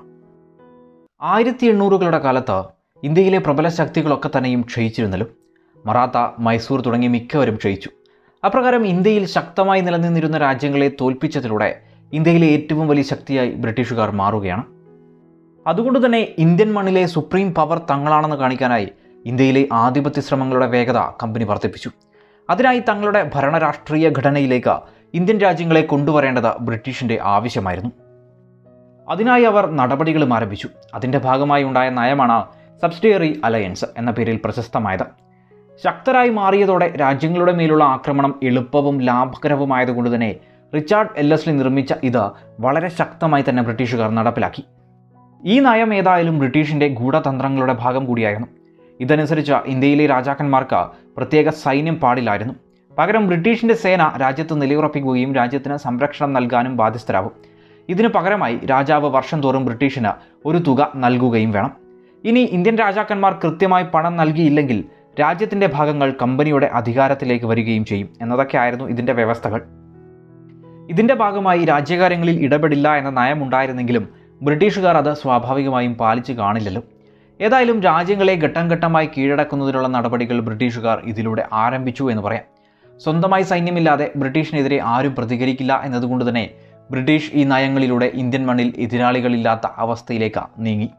ആയിരത്തി എണ്ണൂറുകളുടെ കാലത്ത് ഇന്ത്യയിലെ പ്രബല ശക്തികളൊക്കെ തന്നെയും ക്ഷയിച്ചിരുന്നല്ലോ മറാത്ത മൈസൂർ തുടങ്ങി മിക്കവരും ക്ഷയിച്ചു അപ്രകാരം ഇന്ത്യയിൽ ശക്തമായി നിലനിന്നിരുന്ന രാജ്യങ്ങളെ തോൽപ്പിച്ചതിലൂടെ ഇന്ത്യയിലെ ഏറ്റവും വലിയ ശക്തിയായി ബ്രിട്ടീഷുകാർ മാറുകയാണ് അതുകൊണ്ട് തന്നെ ഇന്ത്യൻ മണ്ണിലെ സുപ്രീം പവർ തങ്ങളാണെന്ന് കാണിക്കാനായി ഇന്ത്യയിലെ ആധിപത്യ ശ്രമങ്ങളുടെ വേഗത കമ്പനി വർദ്ധിപ്പിച്ചു അതിനായി തങ്ങളുടെ ഭരണരാഷ്ട്രീയ ഘടനയിലേക്ക് ഇന്ത്യൻ രാജ്യങ്ങളെ കൊണ്ടുവരേണ്ടത് ബ്രിട്ടീഷിൻ്റെ ആവശ്യമായിരുന്നു അതിനായി അവർ നടപടികളും ആരംഭിച്ചു അതിൻ്റെ ഭാഗമായി ഉണ്ടായ നയമാണ് സബ്സിഡിയറി അലയൻസ് എന്ന പേരിൽ പ്രശസ്തമായത് ശക്തരായി മാറിയതോടെ രാജ്യങ്ങളുടെ മേലുള്ള ആക്രമണം എളുപ്പവും ലാഭകരവുമായതുകൊണ്ട് തന്നെ റിച്ചാർഡ് എല്ലസ്ലി നിർമ്മിച്ച ഇത് വളരെ ശക്തമായി തന്നെ ബ്രിട്ടീഷുകാർ നടപ്പിലാക്കി ഈ നയം ഏതായാലും ബ്രിട്ടീഷിൻ്റെ ഗൂഢതന്ത്രങ്ങളുടെ ഭാഗം കൂടിയായിരുന്നു ഇതനുസരിച്ച് ഇന്ത്യയിലെ രാജാക്കന്മാർക്ക് പ്രത്യേക സൈന്യം പാടില്ലായിരുന്നു പകരം ബ്രിട്ടീഷിൻ്റെ സേന രാജ്യത്ത് നിലയുറപ്പിക്കുകയും രാജ്യത്തിന് സംരക്ഷണം നൽകാനും ബാധ്യസ്ഥരാകും ഇതിനു പകരമായി രാജാവ് വർഷം തോറും ബ്രിട്ടീഷിന് ഒരു തുക നൽകുകയും വേണം ഇനി ഇന്ത്യൻ രാജാക്കന്മാർ കൃത്യമായി പണം നൽകിയില്ലെങ്കിൽ രാജ്യത്തിൻ്റെ ഭാഗങ്ങൾ കമ്പനിയുടെ അധികാരത്തിലേക്ക് വരികയും ചെയ്യും എന്നതൊക്കെയായിരുന്നു ഇതിൻ്റെ വ്യവസ്ഥകൾ ഇതിൻ്റെ ഭാഗമായി രാജ്യകാര്യങ്ങളിൽ ഇടപെടില്ല എന്ന നയമുണ്ടായിരുന്നെങ്കിലും ബ്രിട്ടീഷുകാർ അത് സ്വാഭാവികമായും പാലിച്ചു കാണില്ലല്ലോ ഏതായാലും രാജ്യങ്ങളെ ഘട്ടം ഘട്ടമായി കീഴടക്കുന്നതിനുള്ള നടപടികൾ ബ്രിട്ടീഷുകാർ ഇതിലൂടെ ആരംഭിച്ചു എന്ന് പറയാം സ്വന്തമായി സൈന്യമില്ലാതെ ബ്രിട്ടീഷിനെതിരെ ആരും പ്രതികരിക്കില്ല എന്നതുകൊണ്ട് തന്നെ ബ്രിട്ടീഷ് ഈ നയങ്ങളിലൂടെ ഇന്ത്യൻ മണ്ണിൽ എതിരാളികളില്ലാത്ത അവസ്ഥയിലേക്ക് നീങ്ങി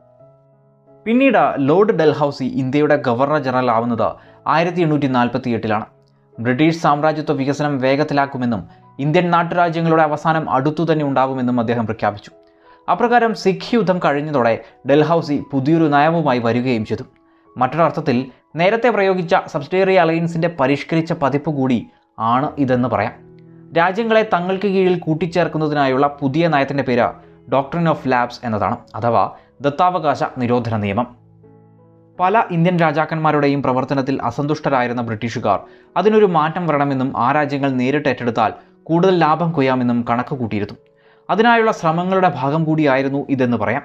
പിന്നീട് ലോർഡ് ഡൽഹൌസി ഇന്ത്യയുടെ ഗവർണർ ജനറൽ ആവുന്നത് ആയിരത്തി എണ്ണൂറ്റി നാൽപ്പത്തി എട്ടിലാണ് ബ്രിട്ടീഷ് സാമ്രാജ്യത്വ വികസനം വേഗത്തിലാക്കുമെന്നും ഇന്ത്യൻ നാട്ടുരാജ്യങ്ങളുടെ അവസാനം അടുത്തു തന്നെ ഉണ്ടാകുമെന്നും അദ്ദേഹം പ്രഖ്യാപിച്ചു അപ്രകാരം സിഖ് യുദ്ധം കഴിഞ്ഞതോടെ ഡൽഹൌസി പുതിയൊരു നയവുമായി വരികയും ചെയ്തു മറ്റൊരർത്ഥത്തിൽ നേരത്തെ പ്രയോഗിച്ച സബ്സിഡിയറി അലയൻസിൻ്റെ പരിഷ്കരിച്ച പതിപ്പ് കൂടി ആണ് ഇതെന്ന് പറയാം രാജ്യങ്ങളെ തങ്ങൾക്ക് കീഴിൽ കൂട്ടിച്ചേർക്കുന്നതിനായുള്ള പുതിയ നയത്തിൻ്റെ പേര് ഡോക്ടറിൻ ഓഫ് ലാബ്സ് എന്നതാണ് അഥവാ ദത്താവകാശ നിരോധന നിയമം പല ഇന്ത്യൻ രാജാക്കന്മാരുടെയും പ്രവർത്തനത്തിൽ അസന്തുഷ്ടരായിരുന്ന ബ്രിട്ടീഷുകാർ അതിനൊരു മാറ്റം വരണമെന്നും ആ രാജ്യങ്ങൾ നേരിട്ട് ഏറ്റെടുത്താൽ കൂടുതൽ ലാഭം കൊയ്യാമെന്നും കണക്ക് കൂട്ടിയിരുന്നു അതിനായുള്ള ശ്രമങ്ങളുടെ ഭാഗം കൂടിയായിരുന്നു ഇതെന്ന് പറയാം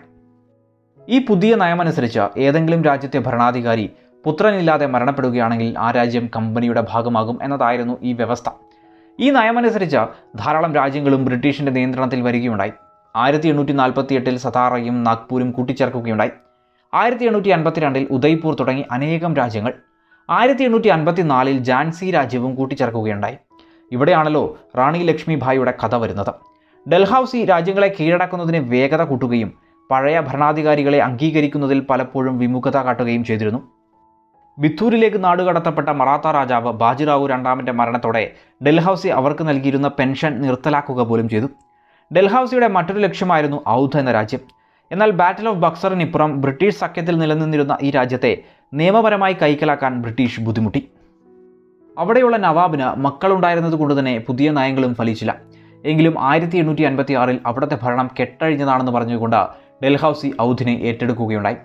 ഈ പുതിയ നയമനുസരിച്ച് ഏതെങ്കിലും രാജ്യത്തെ ഭരണാധികാരി പുത്രനില്ലാതെ മരണപ്പെടുകയാണെങ്കിൽ ആ രാജ്യം കമ്പനിയുടെ ഭാഗമാകും എന്നതായിരുന്നു ഈ വ്യവസ്ഥ ഈ നയമനുസരിച്ച് ധാരാളം രാജ്യങ്ങളും ബ്രിട്ടീഷിൻ്റെ നിയന്ത്രണത്തിൽ വരികയുണ്ടായി ആയിരത്തി എണ്ണൂറ്റി നാൽപ്പത്തി എട്ടിൽ സതാറയും നാഗ്പൂരും കൂട്ടിച്ചേർക്കുകയുണ്ടായി ആയിരത്തി എണ്ണൂറ്റി അൻപത്തിരണ്ടിൽ ഉദയ്പൂർ തുടങ്ങി അനേകം രാജ്യങ്ങൾ ആയിരത്തി എണ്ണൂറ്റി അൻപത്തി നാലിൽ ജാൻസി രാജ്യവും കൂട്ടിച്ചേർക്കുകയുണ്ടായി ഇവിടെയാണല്ലോ റാണി ലക്ഷ്മിഭായിയുടെ കഥ വരുന്നത് ഡൽഹൌസി രാജ്യങ്ങളെ കീഴടക്കുന്നതിന് വേഗത കൂട്ടുകയും പഴയ ഭരണാധികാരികളെ അംഗീകരിക്കുന്നതിൽ പലപ്പോഴും വിമുഖത കാട്ടുകയും ചെയ്തിരുന്നു ബിത്തൂരിലേക്ക് നാടുകടത്തപ്പെട്ട മറാത്ത രാജാവ് ബാജിറാവു രണ്ടാമൻ്റെ മരണത്തോടെ ഡൽഹൌസി അവർക്ക് നൽകിയിരുന്ന പെൻഷൻ നിർത്തലാക്കുക പോലും ചെയ്തു ഡൽഹൌസിയുടെ മറ്റൊരു ലക്ഷ്യമായിരുന്നു ഔധ് എന്ന രാജ്യം എന്നാൽ ബാറ്റിൽ ഓഫ് ബക്സറിനിപ്പുറം ബ്രിട്ടീഷ് സഖ്യത്തിൽ നിലനിന്നിരുന്ന ഈ രാജ്യത്തെ നിയമപരമായി കൈക്കലാക്കാൻ ബ്രിട്ടീഷ് ബുദ്ധിമുട്ടി അവിടെയുള്ള നവാബിന് മക്കളുണ്ടായിരുന്നത് കൊണ്ട് തന്നെ പുതിയ നയങ്ങളും ഫലിച്ചില്ല എങ്കിലും ആയിരത്തി എണ്ണൂറ്റി അൻപത്തി ആറിൽ അവിടുത്തെ ഭരണം കെട്ടഴിഞ്ഞതാണെന്ന് പറഞ്ഞുകൊണ്ട് ഡൽഹൌസി ഔധിനെ ഏറ്റെടുക്കുകയുണ്ടായി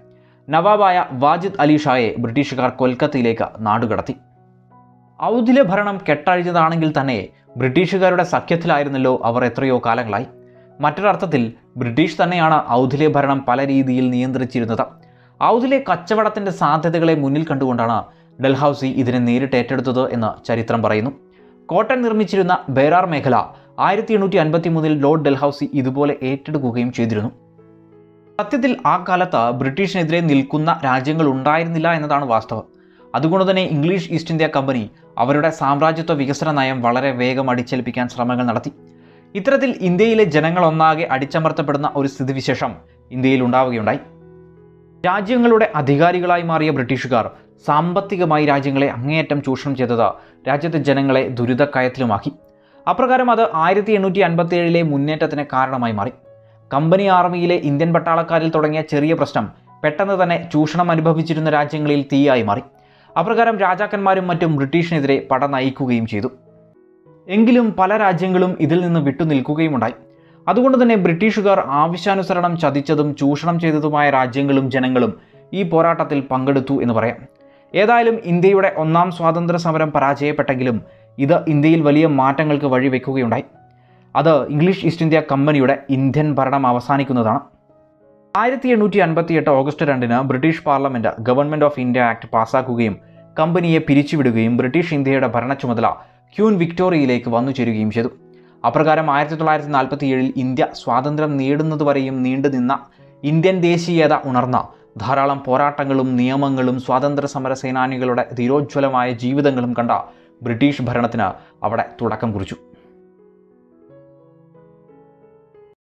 നവാബായ വാജിദ് അലി ഷായെ ബ്രിട്ടീഷുകാർ കൊൽക്കത്തയിലേക്ക് നാടുകടത്തി ഔധിലെ ഭരണം കെട്ടഴിഞ്ഞതാണെങ്കിൽ തന്നെ ബ്രിട്ടീഷുകാരുടെ സഖ്യത്തിലായിരുന്നല്ലോ അവർ എത്രയോ കാലങ്ങളായി മറ്റൊരർത്ഥത്തിൽ ബ്രിട്ടീഷ് തന്നെയാണ് ഔധിലെ ഭരണം പല രീതിയിൽ നിയന്ത്രിച്ചിരുന്നത് ഔധിലെ കച്ചവടത്തിൻ്റെ സാധ്യതകളെ മുന്നിൽ കണ്ടുകൊണ്ടാണ് ഡൽഹൌസി ഇതിനെ നേരിട്ട് ഏറ്റെടുത്തത് എന്ന് ചരിത്രം പറയുന്നു കോട്ടൺ നിർമ്മിച്ചിരുന്ന ബേരാർ മേഖല ആയിരത്തി എണ്ണൂറ്റി അൻപത്തി മൂന്നിൽ ലോർഡ് ഡൽഹൌസി ഇതുപോലെ ഏറ്റെടുക്കുകയും ചെയ്തിരുന്നു സത്യത്തിൽ ആ കാലത്ത് ബ്രിട്ടീഷിനെതിരെ നിൽക്കുന്ന രാജ്യങ്ങൾ ഉണ്ടായിരുന്നില്ല എന്നതാണ് വാസ്തവം അതുകൊണ്ട് തന്നെ ഇംഗ്ലീഷ് ഈസ്റ്റ് ഇന്ത്യ കമ്പനി അവരുടെ സാമ്രാജ്യത്വ വികസന നയം വളരെ വേഗം അടിച്ചേൽപ്പിക്കാൻ ശ്രമങ്ങൾ നടത്തി ഇത്തരത്തിൽ ഇന്ത്യയിലെ ജനങ്ങൾ ഒന്നാകെ അടിച്ചമർത്തപ്പെടുന്ന ഒരു സ്ഥിതിവിശേഷം ഇന്ത്യയിൽ ഉണ്ടാവുകയുണ്ടായി രാജ്യങ്ങളുടെ അധികാരികളായി മാറിയ ബ്രിട്ടീഷുകാർ സാമ്പത്തികമായി രാജ്യങ്ങളെ അങ്ങേയറ്റം ചൂഷണം ചെയ്തത് രാജ്യത്തെ ജനങ്ങളെ ദുരിതക്കയത്തിലുമാക്കി അപ്രകാരം അത് ആയിരത്തി എണ്ണൂറ്റി അൻപത്തി ഏഴിലെ മുന്നേറ്റത്തിന് കാരണമായി മാറി കമ്പനി ആർമിയിലെ ഇന്ത്യൻ പട്ടാളക്കാരിൽ തുടങ്ങിയ ചെറിയ പ്രശ്നം പെട്ടെന്ന് തന്നെ ചൂഷണം അനുഭവിച്ചിരുന്ന രാജ്യങ്ങളിൽ തീയായി മാറി അപ്രകാരം രാജാക്കന്മാരും മറ്റും ബ്രിട്ടീഷിനെതിരെ പട നയിക്കുകയും ചെയ്തു എങ്കിലും പല രാജ്യങ്ങളും ഇതിൽ നിന്ന് വിട്ടുനിൽക്കുകയുമുണ്ടായി അതുകൊണ്ട് തന്നെ ബ്രിട്ടീഷുകാർ ആവശ്യാനുസരണം ചതിച്ചതും ചൂഷണം ചെയ്തതുമായ രാജ്യങ്ങളും ജനങ്ങളും ഈ പോരാട്ടത്തിൽ പങ്കെടുത്തു എന്ന് പറയാം ഏതായാലും ഇന്ത്യയുടെ ഒന്നാം സ്വാതന്ത്ര്യ സമരം പരാജയപ്പെട്ടെങ്കിലും ഇത് ഇന്ത്യയിൽ വലിയ മാറ്റങ്ങൾക്ക് വഴിവെക്കുകയുണ്ടായി അത് ഇംഗ്ലീഷ് ഈസ്റ്റ് ഇന്ത്യ കമ്പനിയുടെ ഇന്ത്യൻ ഭരണം അവസാനിക്കുന്നതാണ് ആയിരത്തി എണ്ണൂറ്റി അൻപത്തി എട്ട് ഓഗസ്റ്റ് രണ്ടിന് British parliament government of India act പാസ്സാക്കുകയും കമ്പനിയെ പിരിച്ചുവിടുകയും ബ്രിട്ടീഷ് ഇന്ത്യയുടെ ഭരണ ചുമതല ക്യൂൻ വിക്ടോറിയയിലേക്ക് വന്നു ചേരുകയും ചെയ്തു അപ്രകാരം ആയിരത്തി തൊള്ളായിരത്തി നാൽപ്പത്തി ഏഴിൽ ഇന്ത്യ സ്വാതന്ത്ര്യം നേടുന്നതുവരെയും നീണ്ടുനിന്ന ഇന്ത്യൻ ദേശീയത ഉണർന്ന ധാരാളം പോരാട്ടങ്ങളും നിയമങ്ങളും സ്വാതന്ത്ര്യ സമര സേനാനികളുടെ ധീരോജ്വലമായ ജീവിതങ്ങളും കണ്ട ബ്രിട്ടീഷ് ഭരണത്തിന് അവിടെ തുടക്കം കുറിച്ചു